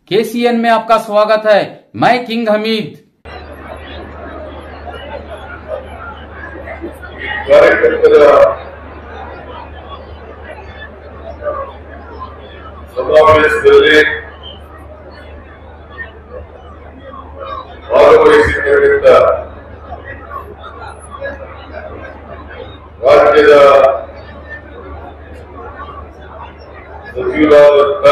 KCN में आपका स्वागत है मैं किंग हमीद ಕಾರ್ಯಕರ್ತರ ಸಮಾವೇಶದಲ್ಲಿ ಭಾಗವಹಿಸಿರ್ತಕ್ಕಂಥ ರಾಜ್ಯದ ಸಚಿವರಾದಂಥ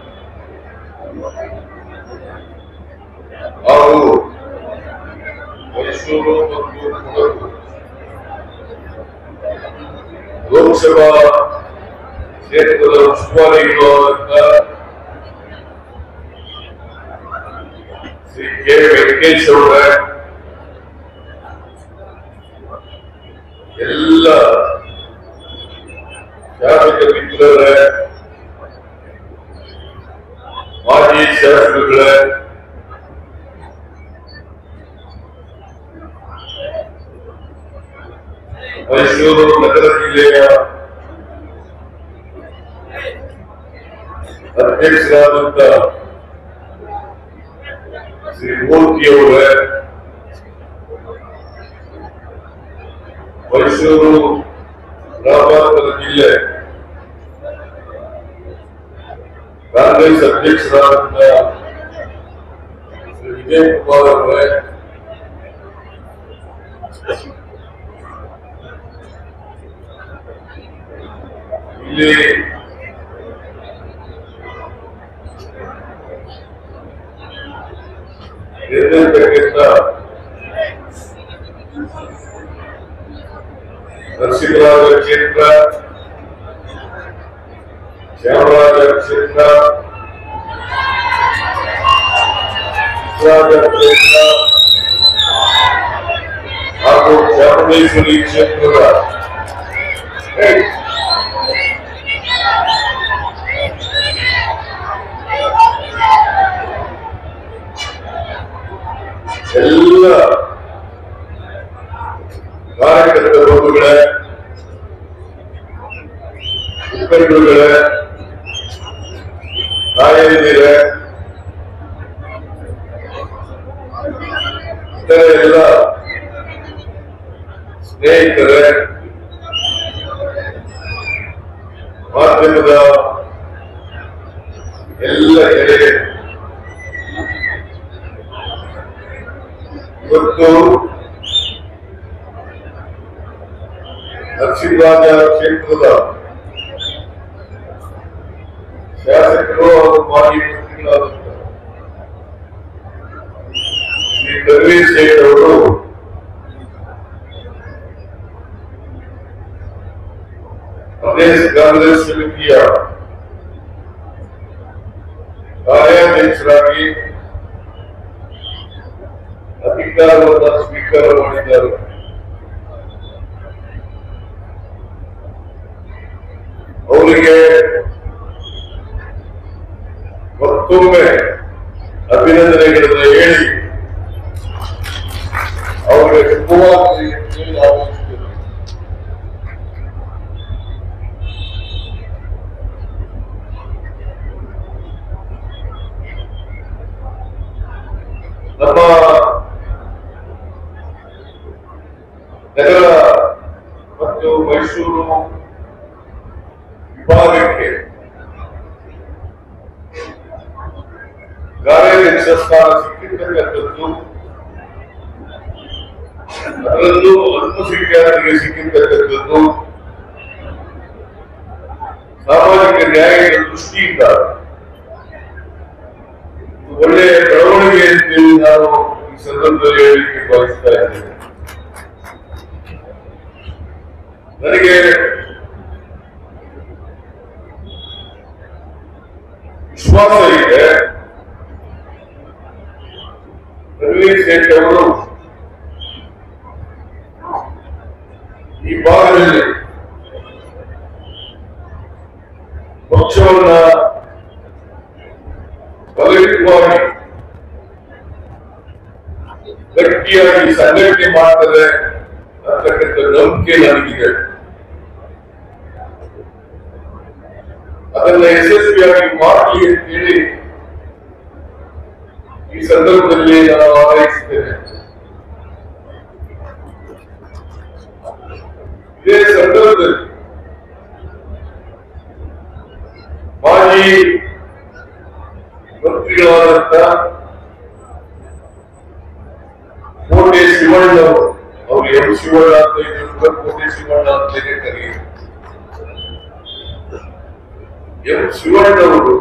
ಹಾಗೂ ಮೈಸೂರು ಮತ್ತು ಕೊಡಗು ಲೋಕಸಭಾ ಕ್ಷೇತ್ರದ ಉಸ್ತುವಾರಿಗಳು ಆದಂತ ಶ್ರೀ ಕೆ ವೆಂಕಟೇಶ್ ಅವರ ಎಲ್ಲ ಶಾಸಕ ಮಿತ್ರರ ಮಾಜಿ ಶಾಸಕಗಳ ಮೈಸೂರು ನಗರ ಜಿಲ್ಲೆಯ ಅಧ್ಯಕ್ಷರಾದಂತ ಶ್ರೀ ಮೂರ್ತಿಯವರ ಮೈಸೂರು ಗ್ರಾಮಾಂತರ ಜಿಲ್ಲೆ ಕಾಂಗ್ರೆಸ್ ಅಧ್ಯಕ್ಷರಾದಂತ ಶ್ರೀ ವಿಜಯ್ ಕುಮಾರ್ ಅವರೇ ಇಲ್ಲಿ ಇರತಕ್ಕಂಥ ನರಸಿಂಹರಾಜ ಕ್ಷೇತ್ರ ಚಾಮರಾಜ ಕ್ಷೇತ್ರ ಕೃಷ್ಣರಾಜ ಕ್ಷೇತ್ರ ಹಾಗೂ ಚಾಮುಂಡೇಶ್ವರಿ ಕ್ಷೇತ್ರದ Hey! ಎಲ್ಲ ಕಾರ್ಯಕರ್ತ ಬಂಧುಗಳ ಮುಖಂಡರುಗಳ ತಾಯಂದಿರ ಇತರ ಎಲ್ಲ ಸ್ನೇಹಿತರ ಮಾಧ್ಯಮದ ಎಲ್ಲ ಗೆಳೆಯರು ಇವತ್ತು ನರಸಿಂಹರಾಜ ಕ್ಷೇತ್ರದ ಶಾಸಕರು ಹಾಗೂ ಮಾಜಿ ಮಂತ್ರಿಗಳಾದಂಥ ಶ್ರೀ ಕರ್ವೀರ್ ಶೇಖ್ ಅವರು ಪ್ರದೇಶ ಕಾಂಗ್ರೆಸ್ ಸಮಿತಿಯ ಕಾರ್ಯಾಧ್ಯಕ್ಷರಾಗಿ ಅಧಿಕಾರವನ್ನು ಸ್ವೀಕಾರ ಮಾಡಿದ್ದಾರೆ ಅವರಿಗೆ ಮತ್ತೊಮ್ಮೆ ಅಭಿನಂದನೆಗಳನ್ನು ಹೇಳಿ ಅವರಿಗೆ ಶುಭವಾಗಲಿ ಅಂತ ಹೇಳಿ ಆಲೋಚಿಸಿದ್ದೇನೆ ನಮ್ಮ ನಗರ ಮತ್ತು ಮೈಸೂರು ವಿಭಾಗಕ್ಕೆ ಕಾರ್ಯಾಧ್ಯಕ್ಷ ಸ್ಥಾನ ಸಿಕ್ಕಿರ್ತಕ್ಕಂಥದ್ದು ಅದರಲ್ಲೂ ಅಲ್ಪಸಂಖ್ಯಾತರಿಗೆ ಸಿಕ್ಕಿರ್ತಕ್ಕಂಥದ್ದು ಸಾಮಾಜಿಕ ನ್ಯಾಯದ ದೃಷ್ಟಿಯಿಂದ ಒಳ್ಳೆಯ ಬೆಳವಣಿಗೆ ಅಂತೇಳಿ ನಾನು ಈ ಸಂದರ್ಭದಲ್ಲಿ ಹೇಳಲಿಕ್ಕೆ ಬಯಸ್ತಾ ಇದ್ದೇನೆ ನನಗೆ ವಿಶ್ವಾಸ ಇದೆ ರವೀಂದ್ರ ಶೇಟ್ ಅವರು ಈ ಭಾಗದಲ್ಲಿ ಪಕ್ಷವನ್ನ ಬಲಯುತವಾಗಿ ಗಟ್ಟಿಯಾಗಿ ಸಂಘಟನೆ ಮಾಡ್ತದೆ ಅಂತಕ್ಕಂಥ ನಂಬಿಕೆ ನನಗಿದೆ ಅದನ್ನ ಯಶಸ್ವಿಯಾಗಿ ಮಾಡಲಿ ಅಂತೇಳಿ ಈ ಸಂದರ್ಭದಲ್ಲಿ ನಾನು ಹಾರೈಸುತ್ತೇನೆ ಇದೇ ಸಂದರ್ಭದಲ್ಲಿ ಮಾಜಿ ಮಂತ್ರಿಗಳಾದಂತ ಕೋಟೆ ಶಿವಣ್ಣ ಅವರು ಅವ್ರು ಎಂ ಶಿವಣ್ಣ ಅಂತ ಇದ್ರು ಕೋಟೆ ಶಿವಣ್ಣ ಅಂತಲೇ ಕರೆಯುತ್ತಾರೆ ಎಂ ಶಿವಣ್ಣವರು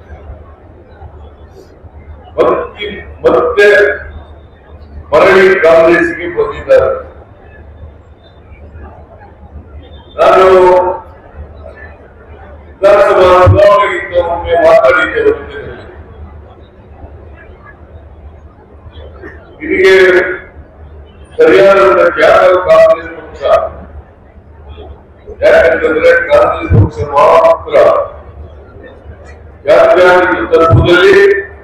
ಮತ್ತೆ ಮತ್ತೆ ಮರಳಿ ಕಾಂಗ್ರೆಸ್ಗೆ ಬಂದಿದ್ದಾರೆ ನಾನು ವಿಧಾನಸಭಾ ಚುನಾವಣೆಗಿಂತ ಒಮ್ಮೆ ಮಾತಾಡಿದ್ದೆ ಅವರ ಜೊತೆಯಲ್ಲಿ ನಿಮಗೆ ಸರಿಯಾದ ಖ್ಯಾತ ಕಾಂಗ್ರೆಸ್ ಪಕ್ಷ ಯಾಕಂತಂದ್ರೆ ಕಾಂಗ್ರೆಸ್ ಪಕ್ಷ ಮಾತ್ರ ಜಾತ್ಯಾತೀತ ತತ್ವದಲ್ಲಿ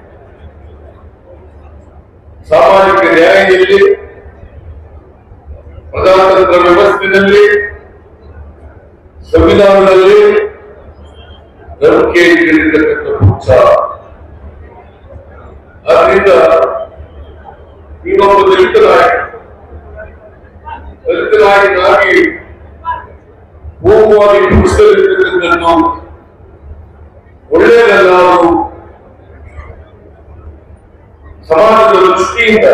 ಸಾಮಾಜಿಕ ನ್ಯಾಯದಲ್ಲಿ ಪ್ರಜಾತಂತ್ರ ವ್ಯವಸ್ಥೆಯಲ್ಲಿ ಸಂವಿಧಾನದಲ್ಲಿ ನಂಬಿಕೆ ಇಟ್ಟಿರ್ತಕ್ಕಂಥ ಪಕ್ಷ ಆದ್ರಿಂದ ನೀವೊಬ್ಬ ದಲಿತ ನಾಯಕ ದಲಿತ ನಾಯಕನಾಗಿ ಭೂಮವಾಗಿ ಪಕ್ಷದಲ್ಲಿರ್ತಕ್ಕಂಥದ್ದು ಒಳ್ಳೆಯದಲ್ಲ ಅದು ಸಮಾಜದ ದೃಷ್ಟಿಯಿಂದ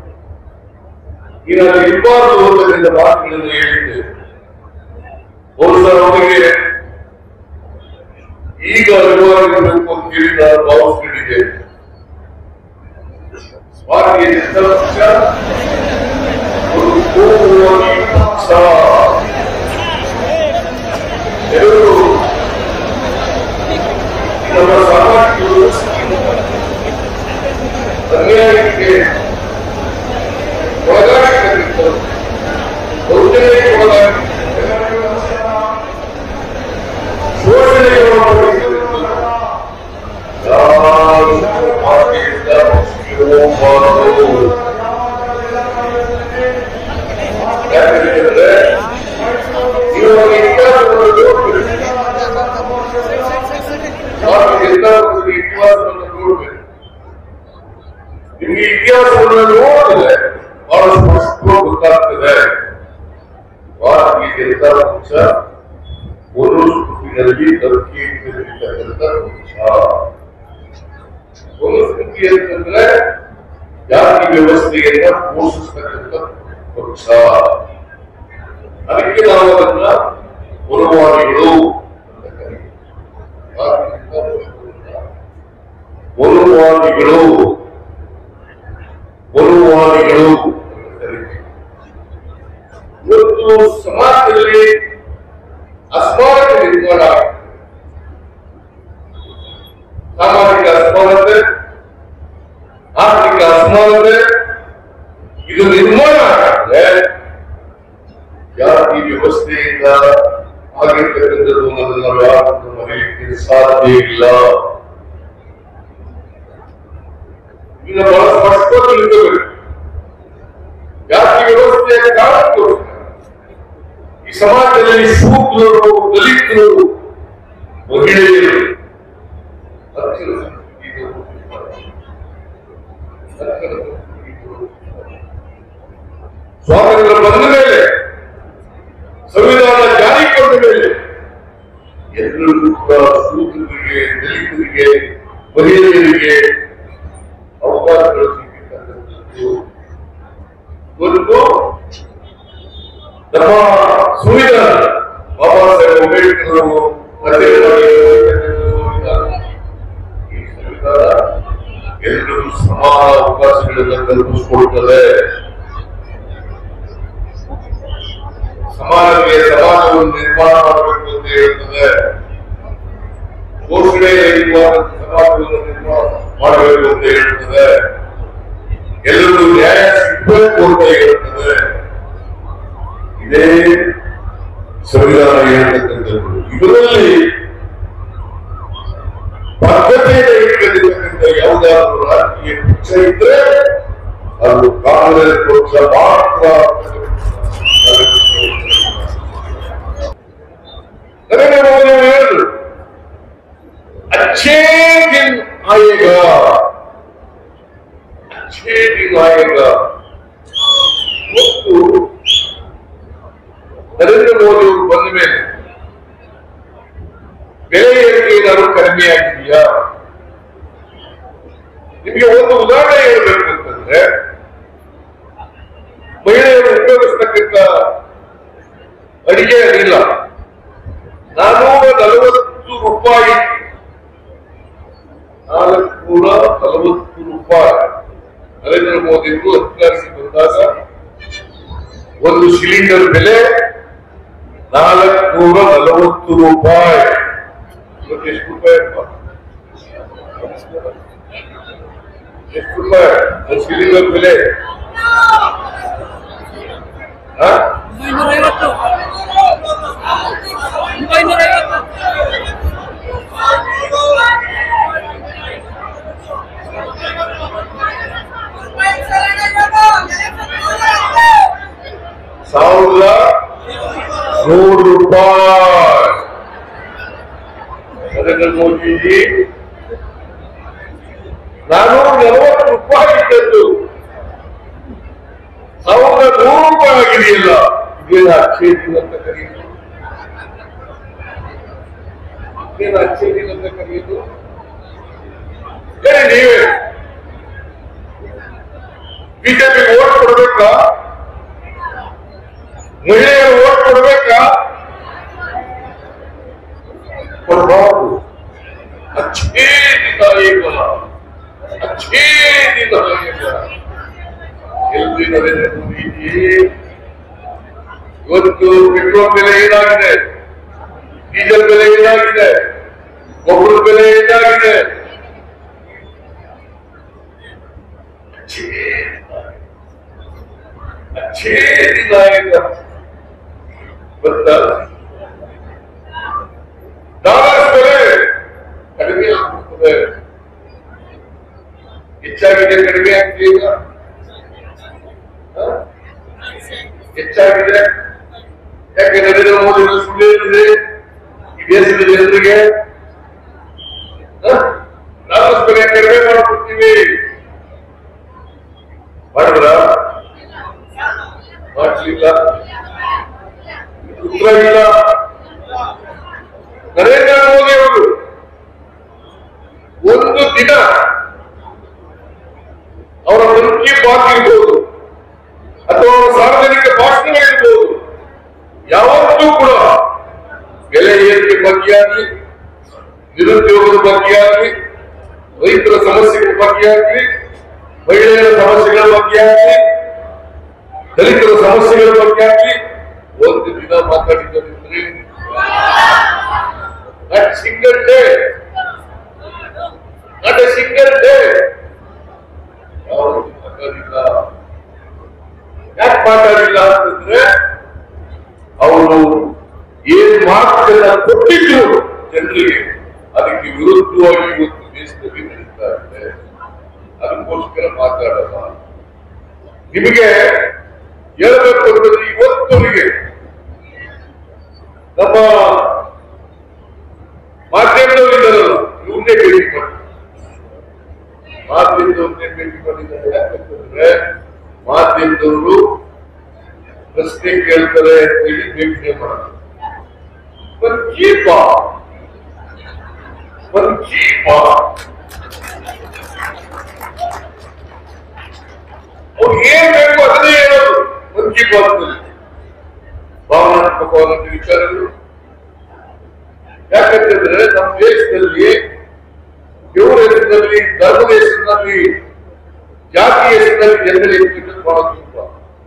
ಈ ನಾನು ಇರಬಾರದು ಅನ್ನೋದರಿಂದ ಮಾತುಗಳನ್ನು ಹೇಳಿದ್ದೆ ಬಹುಶಃ ಅವರಿಗೆ ಈಗ ಅನುಭವಿಸಬೇಕು ಅಂತೇಳಿ ನಾನು ಭಾವಿಸ್ಕೊಂಡಿದ್ದೇನೆ ಭಾರತೀಯ ಜನತಾ ಪಕ್ಷ ಒಂದು ಕೋಮುವಾದಿ ಪಕ್ಷ ಎಲ್ಲರೂ ನಮ್ಮ ಸಾಮಾಜಿಕ ವ್ಯವಸ್ಥೆಯಿಂದ ಅನ್ಯಾಯಕ್ಕೆ ಒಳಗಾಗಿರ್ತಕ್ಕಂಥವ್ರು ದೌರ್ಜನ್ಯಕ್ಕೆ ಒಳಗಾಗಿರ್ತಕ್ಕಂಥವ್ರು ಶೋಷಣೆಗೆ ಒಳಗಾಗಿರ್ತಕ್ಕಂಥವ್ರು ಯಾರು ಭಾರತೀಯ ಪಕ್ಷಕ್ಕೆ ಹೋಗಬಾರದು ಯಾಕಂದ್ರೆ ಇವಾಗ ಇತಿಹಾಸವನ್ನು ನೋಡ್ಬೇಕು ಭಾರತೀಯ ಜನತಾ ಪಕ್ಷದ ಇತಿಹಾಸವನ್ನು ನೋಡ್ಬೇಕು ನಿಮ್ಗೆ ಇತಿಹಾಸವನ್ನು ನೋಡಿದ್ರೆ ಬಹಳ ಸ್ಪಷ್ಟವಾಗಿ ಗೊತ್ತಾಗ್ತದೆ ಭಾರತೀಯ ಜನತಾ ಪಕ್ಷ ಮನುಸ್ಮೃತಿಯಲ್ಲಿ ನಂಬಿಕೆ ಇಟ್ಟಿರ್ತಕ್ಕಂಥ ಪಕ್ಷ ಮನುಸ್ಮೃತಿ ಅಂತಂದ್ರೆ ಜಾತಿ ವ್ಯವಸ್ಥೆಯನ್ನ ಪೋಷಿಸ್ತಕ್ಕಂಥ ಪಕ್ಷ ಅದಕ್ಕೆ ನಾವು ಅದನ್ನ ಮನುವಾದಿಗಳು ಅಂತ ಕರೀತೀವಿ. ಭಾರತೀಯ ಜನತಾ ಪಕ್ಷವನ್ನ ಮನುವಾದಿಗಳು ಮನುವಾದಿಗಳು ಅಂತ ಕರೀತೀವಿ. ಇವತ್ತು ಸಮಾಜದಲ್ಲಿ ಅಸ್ಮಾರಕ ನಿರ್ಮಾಣ ಆಗಿದೆ. ಸಾಮಾಜಿಕ ಅಸಮಾನತೆ ಆರ್ಥಿಕ ಅಸಮಾನತೆ ಇದು ನಿರ್ಮಾಣ ಆಗಿದ್ರೆ ಜಾತಿ ವ್ಯವಸ್ಥೆಯಿಂದ ಆಗಿರ್ತಕ್ಕಂಥದ್ದು ಅನ್ನೋದನ್ನ ನಾವು ಯಾರನ್ನು ಮರೆಯಲಿಕ್ಕೆ ಸಾಧ್ಯ ಇಲ್ಲ ಇನ್ನು ಬಹಳ ಸ್ಪಷ್ಟವಾಗಿ ನಿಂತಬೇಕು ಜಾತಿ ವ್ಯವಸ್ಥೆಯ ಕಾರಣಕ್ಕೋಸ್ಕರ ಈ ಸಮಾಜದಲ್ಲಿ ಶೂದ್ರರು ದಲಿತರು ಮಹಿಳೆಯರು ಅತ್ಯಂತ ಇದು ಅತ್ಯಂತ ಇದು ಸ್ವಾತಂತ್ರ್ಯ ಬಂದ ಮೇಲೆ ಸಂವಿಧಾನ ಜಾರಿ ಕೊಂಡ ಮೇಲೆ ಎಲ್ಲರಿಗೂ ಕೂಡ ಶೂದ್ರರಿಗೆ ದಲಿತರಿಗೆ ಮಹಿಳೆಯರಿಗೆ ಅವಕಾಶಗಳು ಸಿಕ್ಕಿರ್ತಕ್ಕಂಥದ್ದು ಇವತ್ತು ನಮ್ಮ ಸಂವಿಧಾನ ಬಾಬಾ ಸಾಹೇಬ್ ಅಂಬೇಡ್ಕರ್ ಅವರು ರಚನೆ ಮಾಡಿರ್ತಕ್ಕಂಥ ಸಂವಿಧಾನ ಈ ಸಂವಿಧಾನ ಎಲ್ಲರಿಗೂ ಸಮಾನ ಅವಕಾಶಗಳನ್ನು ಕಲ್ಪಿಸಿಕೊಡ್ತದೆ ಸಮಾನತೆಯ ಸಮಾಜವನ್ನು ನಿರ್ಮಾಣ ಮಾಡಬೇಕು ಅಂತ ಹೇಳ್ತದೆ ಘೋಷಣೆ ರಹಿತವಾದ ಸಮಾಜವನ್ನು ನಿರ್ಮಾಣ ಮಾಡಬೇಕು ಅಂತ ಹೇಳ್ತದೆ ಎಲ್ಲರಿಗೂ ನ್ಯಾಯ ಸಿಗಬೇಕು ಅಂತ ಹೇಳ್ತದೆ ಇದೇ ಸಂವಿಧಾನ ಹೇಳ್ತಕ್ಕಂಥದ್ದು ಇದರಲ್ಲಿ ಬದ್ಧತೆಯಿಂದ ಇಟ್ಕೊಂಡಿರ್ತಕ್ಕಂಥ ಯಾವುದಾದ್ರೂ ರಾಜಕೀಯ ಪಕ್ಷ ಇದ್ರೆ ಅದು ಕಾಂಗ್ರೆಸ್ ಪಕ್ಷ ಮಾತ್ರ ನರೇಂದ್ರ ಮೋದಿ ಅವರು ಹೇಳಿದ್ರು अच्छे दिन आएगा ಅಚ್ಚೇರಿ ನಾಯಕ ಮತ್ತು ನರೇಂದ್ರ ಮೋದಿ ಅವರು ಬಂದ ಮೇಲೆ ಬೆಲೆ ಏರಿಕೆ ಏನಾದ್ರು ಕಡಿಮೆ ಆಗಿದೆಯಾ ನಿಮಗೆ ಒಂದು ಉದಾಹರಣೆ ಹೇಳಬೇಕು ಅಂತಂದ್ರೆ ಮಹಿಳೆಯರು ಉಪಯೋಗಿಸ್ತಕ್ಕಂಥ ಅಡಿಗೆ ಅನಿಲ ನಾನೂರ ನಲವತ್ತು ರೂಪಾಯಿ ನಾಲ್ಕುನೂರ ನಲವತ್ತು ರೂಪಾಯಿ ನರೇಂದ್ರ ಮೋದಿ ಅವರು ಅಧಿಕಾರಕ್ಕೆ ಬಂದಾಗ ಒಂದು ಸಿಲಿಂಡರ್ ಬೆಲೆ ನಾಲ್ಕುನೂರ ನಲವತ್ತು ರೂಪಾಯಿ ಇವತ್ತು ಎಷ್ಟು ರೂಪಾಯಿ ಅಪ್ಪ? ಎಷ್ಟು ರೂಪಾಯಿ ಒಂದು ಸಿಲಿಂಡರ್ ಬೆಲೆ ಹಾ? ಒಂಬೈನೂರ ಐವತ್ತು ಒಂಬೈನೂರ ಐವತ್ತು ಸಾವಿರದ ನೂರು ರೂಪಾಯಿ ನರೇಂದ್ರ ಮೋದಿಜಿ ನಾನೂರ ನಲವತ್ತು ರೂಪಾಯಿ ಇದ್ದದ್ದು ಸಾವಿರದ ನೂರು ರೂಪಾಯಿ ಆಗಿದೆಯಲ್ಲ ಇದೇನ ಅಚ್ಚೇರಿ ಅಂತ ಕರೆಯುದು ಇದೇನ ಅಚ್ಚೇರಿ ಅಂತ ಕರೆಯುದು ಹೇಳಿ ನೀವೇ ಬಿಜೆಪಿ ಓಟ್ ಕೊಡ್ಬೇಕಾ ಮಹಿಳೆಯರು ಓಟ್ ಕೊಡ್ಬೇಕಾ ಕೊಡಬಾರ್ದು ಅಚ್ಚೇ ನಾಯಕ ಅಚ್ಚೇ ನಾಯಕ ಎಲ್ರಿ ನರೇಂದ್ರ ಮೋದಿಜಿ ಇವತ್ತು ಪೆಟ್ರೋಲ್ ಬೆಲೆ ಏನಾಗಿದೆ ಡೀಸೆಲ್ ಬೆಲೆ ಏನಾಗಿದೆ ಗೊಬ್ಬರದ ಬೆಲೆ ಏನಾಗಿದೆ ಅಚ್ಚೇ ಅಚ್ಚೇ ನಾಯಕ ಗೊತ್ತಾ ಡಾಲರ್ ಬೆಲೆ ಕಡಿಮೆ ಆಗ್ತದೆ ಹೆಚ್ಚಾಗಿದೆ ಕಡಿಮೆ ಆಗ್ತೀಗ ಹೆಚ್ಚಾಗಿದೆ ಯಾಕೆ ನರೇಂದ್ರ ಮೋದಿ ಅವರು ಸುಳ್ಳು ಹೇಳಿದ್ರೆ ಈ ದೇಶದ ಜನರಿಗೆ ಡಾಲರ್ ಬೆಲೆ ಕಡಿಮೆ ಮಾಡ್ಕೊಡ್ತೀವಿ ಮಾಡಿದ್ರ ಮಾಡಲಿಲ್ಲ ಉತ್ತರ ಇಲ್ಲ ನರೇಂದ್ರ ಮೋದಿ ಅವರು ಒಂದು ದಿನ ಅವರ ಮನ್ ಕಿ ಬಾತ್ ಇರ್ಬೋದು ಅಥವಾ ಅವರ ಸಾರ್ವಜನಿಕ ಭಾಷಣಗಳಿರ್ಬೋದು ಯಾವತ್ತೂ ಕೂಡ ಬೆಲೆ ಏರಿಕೆ ಬಗ್ಗೆ ಆಗಲಿ ನಿರುದ್ಯೋಗದ ಬಗ್ಗೆ ಆಗಲಿ ರೈತರ ಸಮಸ್ಯೆಗಳ ಬಗ್ಗೆ ಆಗಲಿ ಮಹಿಳೆಯರ ಸಮಸ್ಯೆಗಳ ಬಗ್ಗೆ ಆಗಲಿ ದಲಿತರ ಸಮಸ್ಯೆಗಳ ಬಗ್ಗೆ ಆಗಲಿ ಒಂದು ದಿನ ಮಾತಾಡಿದ್ದಾರೆ not single day not a single day ಯಾವುದು ಮಾತಾಡಿಲ್ಲ ಯಾಕೆ ಮಾತಾಡಿಲ್ಲ ಅಂತಂದ್ರೆ ಅವರು ಏನ್ ಮಾತುಗಳನ್ನ ಕೊಟ್ಟಿದ್ರು ಜನರಿಗೆ ಅದಕ್ಕೆ ವಿರುದ್ಧವಾಗಿ ಇವತ್ತು ದೇಶದಲ್ಲಿ ನಡೀತಾ ಇದೆ ಅದಕ್ಕೋಸ್ಕರ ಮಾತಾಡಲ್ಲ ನಿಮಗೆ ಹೇಳ್ಬೇಕು ಅಂತಂದ್ರೆ ಇವತ್ತವರಿಗೆ ನಮ್ಮ ಮಾಧ್ಯಮದವರಿದ್ದಾರಲ್ಲ ಇವ್ರನ್ನೇ ಭೇಟಿ ಮಾಡಿ ಮಾಧ್ಯಮದವ್ರನ್ನೇ ಭೇಟಿ ಮಾಡಿದ್ದಾರೆ ಯಾಕಂತಂದ್ರೆ ಮಾಧ್ಯಮದವರು ಪ್ರಶ್ನೆ ಕೇಳ್ತಾರೆ ಅಂತ ಹೇಳಿ ಭೇಟಿ ಮಾಡೋದು ಒಂದು ಕೀಪ ಒಂದು ಕೀಪ ಅವ್ರು ಏನ್ ಬೇಕು ಅದನ್ನೇ ಹೇಳೋದು ಒಂದು ಕೀಪ ಅಂತಲ್ಲಿ ಭಾವನಾತ್ಮಕವಾದಂತ ವಿಚಾರಗಳು ಯಾಕಂತಂದ್ರೆ ನಮ್ಮ ದೇಶದಲ್ಲಿ ದೇವರ ಹೆಸರಿನಲ್ಲಿ ಧರ್ಮದ ಹೆಸರಿನಲ್ಲಿ ಜಾತಿ ಹೆಸರಿನಲ್ಲಿ ಜನರ ಎತ್ತಿಟ್ಟು ಬಹಳ ತುಂಬ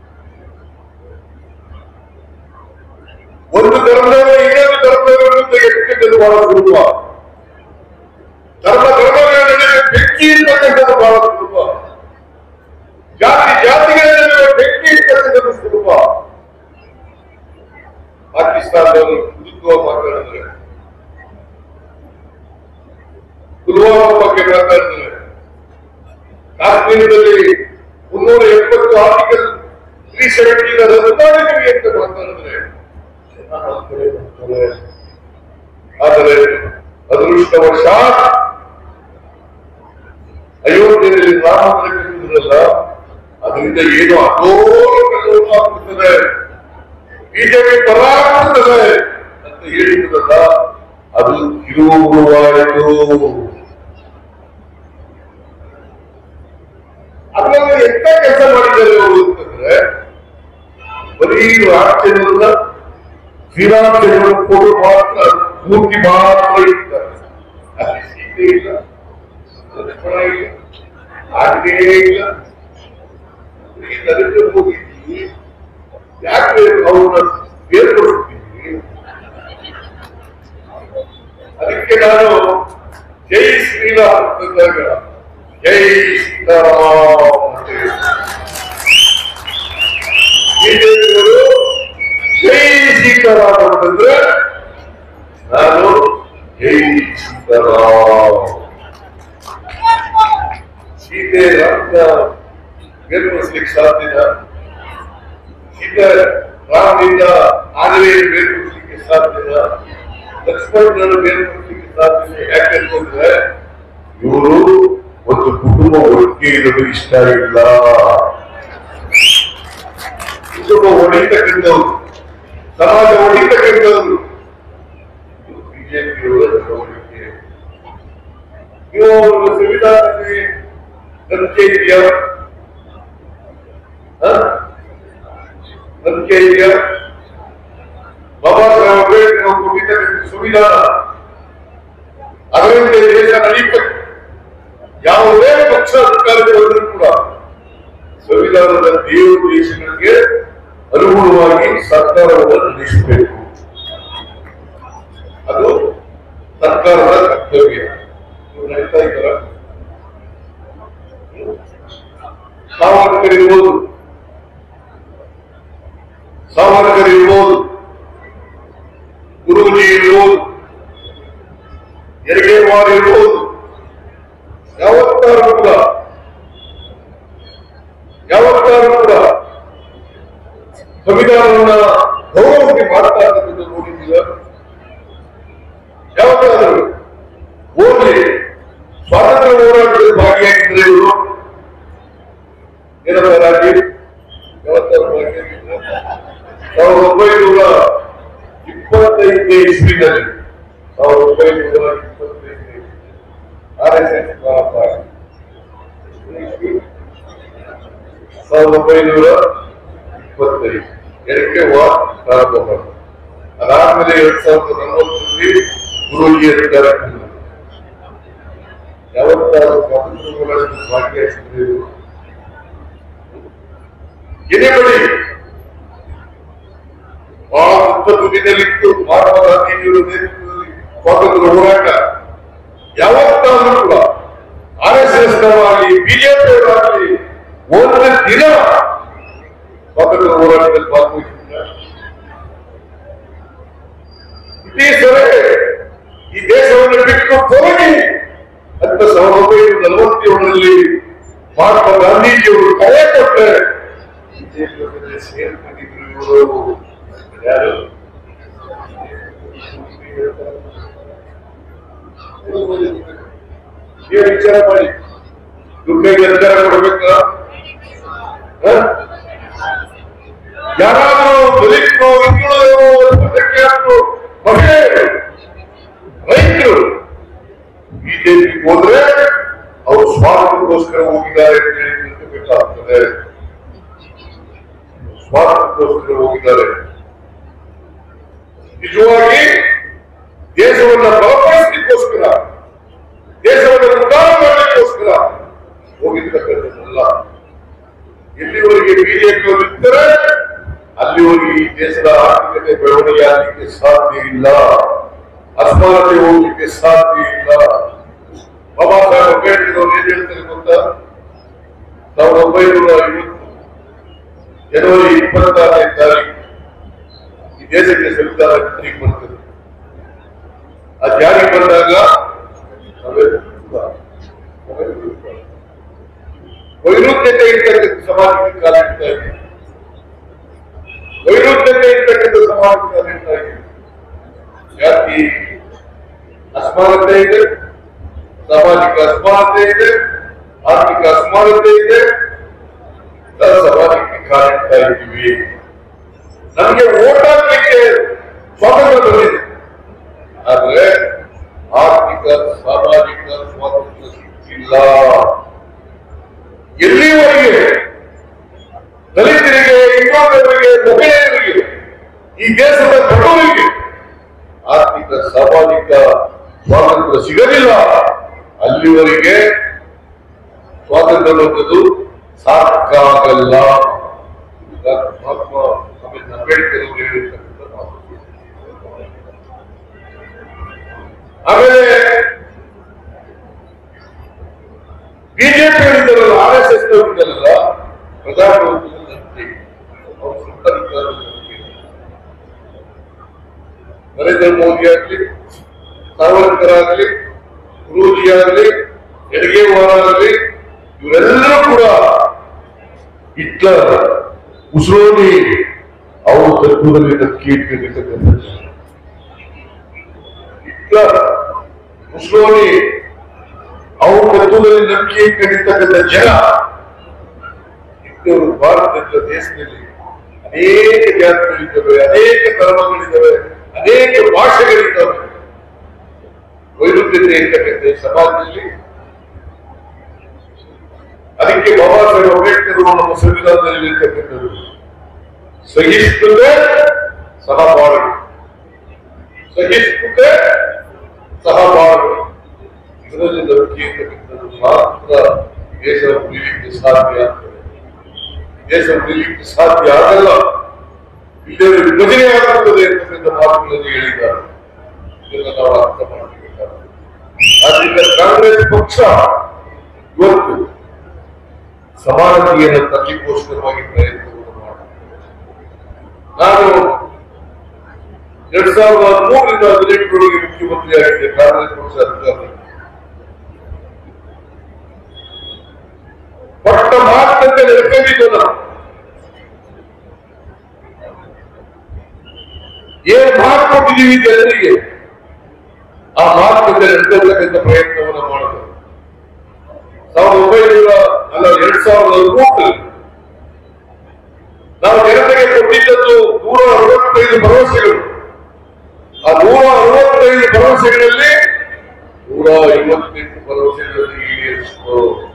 ಒಂದು ಧರ್ಮದವರು ಇನ್ನೊಂದು ಧರ್ಮದವರ ವಿರುದ್ಧ ಎತ್ತಿಟ್ಟದ್ದು ಬಹಳ ಸುಲಭ ಧರ್ಮ ಧರ್ಮಗಳ ನಡುವೆ ಬೆಂಕಿ ಇರ್ತಕ್ಕಂಥದ್ದು ಬಹಳ ಸುಲಭ ಜಾತಿ ಜಾತಿಗಳ ನಡುವೆ ಬೆಂಕಿ ಇರ್ತಕ್ಕಂಥದ್ದು ಸುಲಭ ಪಾಕಿಸ್ತಾನದವರು ವಿರುದ್ಧವಾಗಿ ಮಾತಾಡಿದ್ರೆ ಪುಲ್ವಾಮಾ ಬಗ್ಗೆ ಮಾತಾಡಿದ್ರೆ ಕಾಶ್ಮೀರದಲ್ಲಿ ಮುನ್ನೂರ ಎಪ್ಪತ್ತು ಆರ್ಟಿಕಲ್ ತ್ರೀ ಸೆವೆಂಟಿನ ರದ್ದು ಮಾಡಿದ್ದೀವಿ ಅಂತ ಮಾತಾಡಿದ್ರೆ ಜನ ನಂಬ್ತಾರೆ, ನಂಬ್ತಾರೆ. ಆದರೆ ಅದೃಷ್ಟವಶಾತ್ ಅಯೋಧ್ಯೆಯಲ್ಲಿ ರಾಮ ಮಂದಿರ ಕಟ್ಟಿದ್ರಲ್ಲ ಅದರಿಂದ ಏನು ಅಲ್ಲೋಲ ಆಗ್ಬಿಡ್ತದೆ ಬಿಜೆಪಿ ಬರ ಆಗ್ಬಿಡ್ತದೆ ಅಂತ ಹೇಳಿದ್ರಲ್ಲ ಅದು ಕಿರುಗುರುವಾಯಿತು ಅದರಲ್ಲಿ ಎಂತ ಕೆಲಸ ಮಾಡಿದ್ದಾರೆ ಅವರು ಅಂತಂದ್ರೆ ಬರೀ ರಾಮಚಂದ್ರನ ಶ್ರೀರಾಮಚಂದ್ರನ ಫೋಟೋ ಮಾತ್ರ ಮೂರ್ತಿ ಮಾತ್ರ ಇರ್ತಾರೆ ಅಲ್ಲಿ ಸೀತೆ ಇಲ್ಲ ಲಕ್ಷ್ಮಣ ಇಲ್ಲ ಆಂಜನೇಯ ಇಲ್ಲ ಈ ನರೇಂದ್ರ ಮೋದಿ ಯಾಕೆ ಅವ್ರನ್ನ ಬೇರ್ಪಡಿಸ್ತೀವಿ ಅದಕ್ಕೆ ನಾನು ಜೈ ಶ್ರೀರಾಮ್ ಅಂತಂದಾಗ ಜೈ ಸೀತಾರಾಮ್ ಅಂತ ಹೇಳ್ತೀನಿ. ಬಿಜೆಪಿಯವರು ಜೈ ಸೀತಾರಾಮ್ ಅಂತಂದ್ರೆ ನಾನು ಜೈ ಸೀತಾರಾಮ್ ಸೀತೆ ರಾಮನ ಬೇರ್ಪಡಿಸ್ಲಿಕ್ಕೆ ಸಾಧ್ಯನ ಸೀತೆ ರಾಮನಿಂದ ಆಂಜನೇಯ ಬೇರ್ಪಡಿಸ್ಲಿಕ್ಕೆ ಸಾಧ್ಯನ ಲಕ್ಷ್ಮಣನನ್ನು ಬೇರ್ಪಡಿಸ್ಲಿಕ್ಕೆ ಸಾಧ್ಯನ ಯಾಕೆಂತಂದ್ರೆ ಇವರು ಒಂದು ಕುಟುಂಬ ಒಟ್ಟಿಗೆ ಇರೋದು ಇಷ್ಟ ಇಲ್ಲ ಕುಟುಂಬ ಹೊಡಿತಕ್ಕಂಥವ್ರು ಸಮಾಜ ಹೊಡಿತಕ್ಕಂಥವ್ರು ಬಿಜೆಪಿಯವರ ನಡವಳಿಕೆ ನೀವು ಸಂವಿಧಾನದಲ್ಲಿ ನಂಬಿಕೆ ಇದೆಯಾ ಹ? ನಂಬಿಕೆ ಇದೆಯಾ ಬಾಬಾ ಸಾಹೇಬ್ ಅಂಬೇಡ್ಕರ್ ಅವರು ಕೊಟ್ಟಿರ್ತಕ್ಕಂಥ ಸಂವಿಧಾನ ಅದರಂತೆ ದೇಶ ನಡೀಬೇಕು ಯಾವುದೇ ಪಕ್ಷ ಅಧಿಕಾರಕ್ಕೆ ಬಂದರೂ ಕೂಡ ಸಂವಿಧಾನದ ದೇಶಗಳಿಗೆ ಅನುಗುಣವಾಗಿ ಸರ್ಕಾರವನ್ನು ನಡೆಸಬೇಕು ಅದು ಸರ್ಕಾರದ ಕರ್ತವ್ಯ ನೀವು ನಡೀತಾ ಇದ್ದಾರ ಸಾವರ್ಕರ್ ಇರ್ಬೋದು ಸಾವರ್ಕರ್ ಇರ್ಬೋದು ಗುರೂಜಿ ಇರ್ಬೋದು ಹೆರಿಗೆವಾರ್ ಇರ್ಬೋದು ಯಾವತ್ತಾರು ಕೂಡ ಯಾವತ್ತಾರು ಕೂಡ ಸಂವಿಧಾನವನ್ನ ಗೌರವಕ್ಕೆ ಮಾಡ್ತಾ ಇರ್ತಕ್ಕಂಥ ನೋಡಿದ್ದೀರ ಯಾವತ್ತಾದರೂ ಓದಿ ಸ್ವಾತಂತ್ರ್ಯ ಹೋರಾಟದಲ್ಲಿ ಭಾಗಿಯಾಗಿದ್ರೆ ಇವರು ಏನಪ್ಪ ರಾಜೀವ್ ಯಾವತ್ತಾರು ಭಾಗಿಯಾಗಿದ್ರೆ ಸಾವಿರದ ಒಂಬೈನೂರ ಇಪ್ಪತ್ತೈದನೇ ಇಸ್ವಿನಲ್ಲಿ ಸಾವಿರದ ಒಂಬೈನೂರ ಇಪ್ಪತ್ತೈದನೇ ಆರ್ ಎಸ್ ಎಸ್ ಪ್ರಾರಂಭ ಆಗಿದೆ. ಸಾವಿರದ ಒಂಬೈನೂರ ಇಪ್ಪತ್ತೈದು ಎರಡಕ್ಕೆ ವಾರ್ ಪ್ರಾರಂಭ ಮಾಡಿದ್ರು ಅದಾದ್ಮೇಲೆ ಎರಡ್ ಸಾವಿರದ ನಲವತ್ತರಲ್ಲಿ ಗುರೂಜಿ ಅಧಿಕಾರ ಬಂದರು. ಯಾವತ್ತಾರು ಸ್ವಾತಂತ್ರ್ಯ ಹೋರಾಟದಲ್ಲಿ ಭಾಗಿಯಾಗಿದ್ರು ಇವರು? ಎನಿಬಡಿ ಬಹಳ ಉತ್ತಮದಲ್ಲಿತ್ತು ಮಹಾತ್ಮ ಗಾಂಧೀಜಿಯವರ ನೇತೃತ್ವದಲ್ಲಿ ಸ್ವಾತಂತ್ರ್ಯ ಹೋರಾಟ ಯಾವತ್ತಾದ್ರೂ ಕೂಡ ಆರ್ ಎಸ್ ಎಸ್ ನವರಾಗಲಿ ಬಿಜೆಪಿಯವರಾಗಲಿ ಒಂದು ದಿನ ಸ್ವಾತಂತ್ರ್ಯ ಹೋರಾಟದಲ್ಲಿ ಭಾಗವಹಿಸಿಲ್ಲ ಬ್ರಿಟಿಷರೇ ಈ ದೇಶವನ್ನು ಬಿಟ್ಟು ಹೋಗಿ ಅಂತ ಸಾವಿರದ ಒಂಬೈನೂರ ನಲವತ್ತೇಳರಲ್ಲಿ ಮಹಾತ್ಮ ಗಾಂಧೀಜಿಯವರು ಕರೆ ಕೊಟ್ಟರೆ ಬಿಜೆಪಿ ಜೊತೆ ಸೇರ್ಕೊಂಡಿದ್ರು ಇವರು ಯಾರು ನೀವು ವಿಚಾರ ಮಾಡಿ ದುರ್ಗೈಗೆ ಅಧಿಕಾರ ಕೊಡ್ಬೇಕಾ ಹ? ಯಾರಾದ್ರೂ ದಲಿತರು ಹಿಂದುಳಿದವರು ಅಲ್ಪಸಂಖ್ಯಾತರು ಮಹಿಳೆಯರು ರೈತರು ಬಿಜೆಪಿ ಹೋದ್ರೆ ಅವರು ಸ್ವಾರ್ಥಕ್ಕೋಸ್ಕರ ಹೋಗಿದ್ದಾರೆ ಅಂತ ಹೇಳಿ ತಿಳ್ಕೊಬೇಕಾಗ್ತದೆ ಸ್ವಾರ್ಥಕ್ಕೋಸ್ಕರ ಹೋಗಿದ್ದಾರೆ ನಿಜವಾಗಿ ದೇಶವನ್ನ ಬಲಪಡಿಸಲಿಕ್ಕೋಸ್ಕರ ದೇಶವನ್ನು ಉದ್ಧಾರ ಮಾಡಲಿಕ್ಕೋಸ್ಕರ ಹೋಗಿರ್ತಕ್ಕಂಥದ್ದಲ್ಲ ಎಲ್ಲಿವರೆಗೆ ಬಿಜೆಪಿಯವರು ಇರ್ತಾರೆ ಅಲ್ಲಿವರೆಗೆ ಈ ದೇಶದ ಆರ್ಥಿಕತೆ ಬೆಳವಣಿಗೆ ಆಗಲಿಕ್ಕೆ ಸಾಧ್ಯ ಇಲ್ಲ ಅಸಮಾನತೆ ಹೋಗ್ಲಿಕ್ಕೆ ಸಾಧ್ಯ ಇಲ್ಲ ಬಾಬಾ ಸಾಹೇಬ್ ಅಂಬೇಡ್ಕರ್ ಅವರು ಏನ್ ಹೇಳ್ತಾರೆ ಗೊತ್ತಾ ಸಾವಿರದ ಒಂಬೈನೂರ ಐವತ್ತು ಜನವರಿ ಇಪ್ಪತ್ತಾರನೇ ತಾರೀಕು ಈ ದೇಶಕ್ಕೆ ಸಂವಿಧಾನ ಜಾರಿಗೆ ಬರ್ತದೆ ಆ ಜಾರಿಗೆ ಬಂದಾಗ ನಾವೆಲ್ಲರೂ ಕೂಡ ನಾವೆಲ್ಲರೂ ಕೂಡ ವೈರುಧ್ಯತೆ ಇರ್ತಕ್ಕಂಥ ಸಮಾಜಕ್ಕೆ ಕಾಲಿಡ್ತಾ ಇದೆ ವೈರುಧ್ಯತೆ ಇರ್ತಕ್ಕಂಥ ಸಮಾಜಕ್ಕೆ ಕಾಲಿಡ್ತಾ ಇದೆ ಜಾತಿ ಅಸಮಾನತೆ ಇದೆ ಸಾಮಾಜಿಕ ಅಸಮಾನತೆ ಇದೆ ಆರ್ಥಿಕ ಅಸಮಾನತೆ ಇದೆ ಸಮಾಜಕ್ಕೆ ಕಾಣಿಸ್ತಾ ಇದ್ದೀವಿ ನಮಗೆ ಓಟ್ ಹಾಕ್ಲಿಕ್ಕೆ ಸ್ವಾತಂತ್ರ್ಯ ಬಂದಿದೆ ಆದ್ರೆ ಆರ್ಥಿಕ ಸಾಮಾಜಿಕ ಸ್ವಾತಂತ್ರ್ಯ ಸಿಕ್ಕಿಲ್ಲ ಎಲ್ಲಿವರೆಗೆ ದಲಿತರಿಗೆ ಇನ್ನೊಬ್ಬರಿಗೆ ಮಹಿಳೆಯರಿಗೆ ಈ ದೇಶದ ಬಡವರಿಗೆ ಆರ್ಥಿಕ ಸಾಮಾಜಿಕ ಸ್ವಾತಂತ್ರ್ಯ ಸಿಗಲಿಲ್ಲ ಅಲ್ಲಿವರೆಗೆ ಸ್ವಾತಂತ್ರ್ಯ ಬಂದದ್ದು ಸಾಕಾಗಲ್ಲ ಇದು ಮಹಾತ್ಮ ಅಂಬೇಡ್ಕರ್ ಅವರು ಹೇಳಿರ್ತಕ್ಕಂಥ ಮಾತು. ಆಮೇಲೆ ಬಿಜೆಪಿ ಹೇಳಿದ್ದಾರಲ್ಲ ಆರ್ ಎಸ್ ಎಸ್ ಹೇಳಿದ್ದಾರಲ್ಲ ಪ್ರಧಾನಮಂತ್ರಿ ನಂಬಿಕೆ ಅವ್ರು ಸುತ್ತ ವಿಚಾರದ ನಂಬಿಕೆ. ನರೇಂದ್ರ ಮೋದಿ ಆಗ್ಲಿ ಸಾವರ್ಕರ್ ಆಗ್ಲಿ ಗುರೂಜಿ ಆಗ್ಲಿ ಎಡಗೇವಾರ ಆಗ್ಲಿ ಇವರೆಲ್ಲರೂ ಕೂಡ ಹಿಟ್ಲರ್ ಉಸ್ರೋನಿ ಅವರು ತತ್ವದಲ್ಲಿ ನಂಬಿಕೆ ಇಟ್ಟಿರ್ತಕ್ಕಂಥ ಜನ. ಹಿಟ್ಲರ್ ಮುಸ್ಲೋನಿ ಅವ್ರ ತತ್ವದಲ್ಲಿ ನಂಬಿಕೆ ಇಟ್ಟಿರ್ತಕ್ಕಂಥ ಜನ ಇವರು ಭಾರತದ ದೇಶದಲ್ಲಿ ಅನೇಕ ಜಾತಿಗಳಿದ್ದಾವೆ ಅನೇಕ ಧರ್ಮಗಳಿದ್ದಾವೆ ಅನೇಕ ಭಾಷೆಗಳಿದ್ದಾವೆ ವೈರುಧ್ಯತೆ ಇರ್ತಕ್ಕಂಥ ಈ ಸಮಾಜದಲ್ಲಿ ಅದಕ್ಕೆ ಬಾಬಾ ಸಾಹೇಬ್ ಅಂಬೇಡ್ಕರ್ ಅವರು ನಮ್ಮ ಸಂವಿಧಾನದಲ್ಲಿ ಇರ್ತಕ್ಕಂಥದ್ದು ಸಹಿಷ್ಣುತೆ ಸಹಬಾಳ್ವೆ ಸಹಿಷ್ಣುತೆ ಸಹಬಾಳ್ವೆ ಇದರಲ್ಲಿ ನಂಬಿಕೆ ಇರ್ತಕ್ಕಂಥದ್ದು ಮಾತ್ರ ದೇಶ ಉಳಿಲಿಕ್ಕೆ ಸಾಧ್ಯ ಆಗ್ತದೆ ದೇಶ ಉಳಿಲಿಕ್ಕೆ ಸಾಧ್ಯ ಆಗಲ್ಲ ಇಲ್ಲೇ ವಿಭಜನೆ ಆಗುತ್ತದೆ ಅಂತಕ್ಕಂಥ ಮಾತುಗಳನ್ನು ಹೇಳಿದ್ದಾರೆ ಇದನ್ನು ನಾವು ಅರ್ಥ ಮಾಡಬೇಕಾಗುತ್ತೆ ಆದ್ರಿಂದ ಕಾಂಗ್ರೆಸ್ ಪಕ್ಷ ಇವತ್ತು ಸಮಾನತೆಯನ್ನು ತರಲಿಕ್ಕೋಸ್ಕರವಾಗಿ ಪ್ರಯತ್ನವನ್ನು ಮಾಡುತ್ತದೆ ನಾನು ಎರಡ್ ಸಾವಿರದ ಹದಿಮೂರರಿಂದ ಹದಿನೆಂಟರೊಳಗೆ ಮುಖ್ಯಮಂತ್ರಿ ಆಗಿದ್ದೆ ಕಾಂಗ್ರೆಸ್ ಪಕ್ಷ ಅಧಿಕಾರದಲ್ಲಿ ಕೊಟ್ಟ ಮಾತಂತೆ ನಡ್ಕೊಂಡಿದ್ದು ನಾವು ಏನ್ ಮಾತು ಕೊಟ್ಟಿದ್ದೀವಿ ಜನರಿಗೆ ಆ ಮಾತುಕತೆ ನಡ್ಕೊಳ್ತಕ್ಕಂಥ ಪ್ರಯತ್ನವನ್ನು ಮಾಡಿದ್ರು ಸಾವಿರದ ಒಂಬೈನೂರ ಅಲ್ಲ ಎರಡ್ ಸಾವಿರದ ಹದಿಮೂರರಲ್ಲಿ ನಾವು ಜನತೆಗೆ ಕೊಟ್ಟಿದ್ದದ್ದು ನೂರ ಅರವತ್ತೈದು ಭರವಸೆಗಳು ಆ ನೂರ ಅರವತ್ತೈದು ಭರವಸೆಗಳಲ್ಲಿ ನೂರ ಐವತ್ತೆಂಟು ಭರವಸೆಗಳನ್ನು ಈಡೇರಿಸಿತು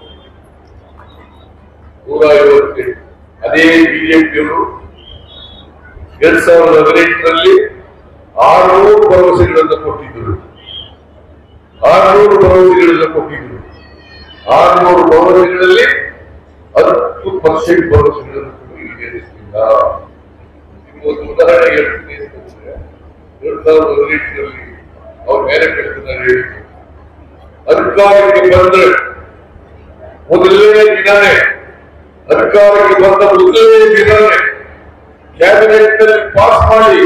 ನೂರ ಐವತ್ತೆಂಟು ಅದೇ ಬಿಜೆಪಿಯವರು ಎರಡ್ ಸಾವಿರದ ಹದಿನೆಂಟರಲ್ಲಿ ಆರುನೂರು ಭರವಸೆಗಳನ್ನು ಕೊಟ್ಟಿದ್ದರು ಆರುನೂರು ಭರವಸೆಗಳನ್ನು ಕೊಟ್ಟಿದ್ದರು ಆರುನೂರು ಭರವಸೆಗಳಲ್ಲಿ ಹತ್ತು ಪರ್ಸೆಂಟ್ ಭರವಸೆಗಳನ್ನು ಕೂಡ ಈಡೇರಿಸಲಿಲ್ಲ ನಿಮ್ಗೊಂದು ಉದಾಹರಣೆ ಹೇಳ್ತೀನಿ ಅಂತಂದ್ರೆ ಎರಡ್ ಸಾವಿರದ ಹದಿನೆಂಟರಲ್ಲಿ ಅವ್ರ ಮೇಲೆ ಕೆಲಸದಲ್ಲಿ ಹೇಳಿದ್ರು ಅಧಿಕಾರಕ್ಕೆ ಬಂದ್ರೆ ಮೊದಲನೇ ದಿನನೇ ಅಧಿಕಾರಕ್ಕೆ ಬಂದ ಮೊದಲನೇ ದಿನನೇ ಕ್ಯಾಬಿನೆಟ್ ನಲ್ಲಿ ಪಾಸ್ ಮಾಡಿ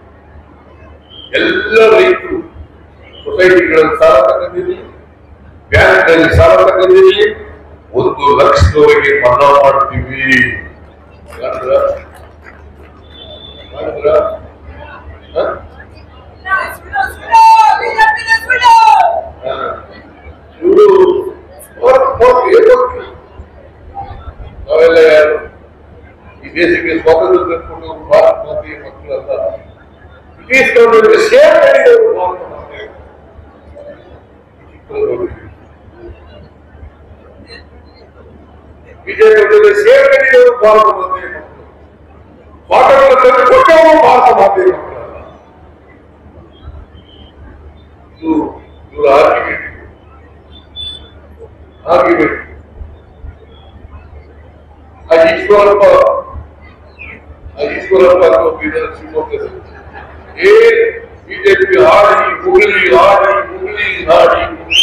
ಎಲ್ಲ ರೈತರು ಸೊಸೈಟಿಗಳಲ್ಲಿ ಸಾಲ ತಗೊಂಡಿರಲಿ ಬ್ಯಾಂಕ್ ನಲ್ಲಿ ಸಾಲ ತಗೊಂಡಿರಲಿ ಒಂದು ಲಕ್ಷದವರೆಗೆ ಮನ್ನಾ ಮಾಡ್ತೀವಿ ಮಾಡಿದ್ರ? ಮಾಡಿದ್ರ? ಹ? ಸುಳ್ಳು ಸುಳ್ಳು ಬಿಜೆಪಿಗೆ ಸುಳ್ಳು ಹ. ಇವ್ರು ಹೊರ್ಟ್- ಹೊರ್ಟ್ ಏನ್ ಹೋಗ್ತೀವಿ? ನಾವೆಲ್ಲ ಯಾರು ಈ ದೇಶಕ್ಕೆ ಸ್ವಾತಂತ್ರ್ಯ ತಂದ್ಕೊಂಡು ಭಾರತ ಮಾತೆಯ ಮಕ್ಕಳಲ್ಲ ಬ್ರಿಟಿಷ್ ಗೌರ್ಮೆಂಟ್ಗೆ ಶೇರ್ ಮಾಡಿದವರು ಭಾರತ ಮಾತೆ ಬಿಜೆಪಿ ಶೇರ್ ಮಾಡಿದವರು ಭಾರತ ಮಾತೆಯ ಮಕ್ಕಳು ಸ್ವಾತಂತ್ರ್ಯ ತಂದು ಕೊಟ್ಟವರು ಭಾರತ ಮಾತೆಯ ಮಕ್ಕಳಲ್ಲ ಇದು ಇವರ ಆರ್ಗ್ಯುಮೆಂಟ್ ಆರ್ಗ್ಯುಮೆಂಟ್ ಆ ಈಶ್ವರಪ್ಪ ಆ ಈಶ್ವರಪ್ಪ ಅಥವಾ ಬೀದರ್ ಶಿವಮೊಗ್ಗದಲ್ಲಿ ಏ ಬಿಜೆಪಿ ಆಡಿ ಮುಗಿಲಿ ಆಡಿ ಮುಗಿಲಿ ಆಡಿ ಮುಗಿಲಿ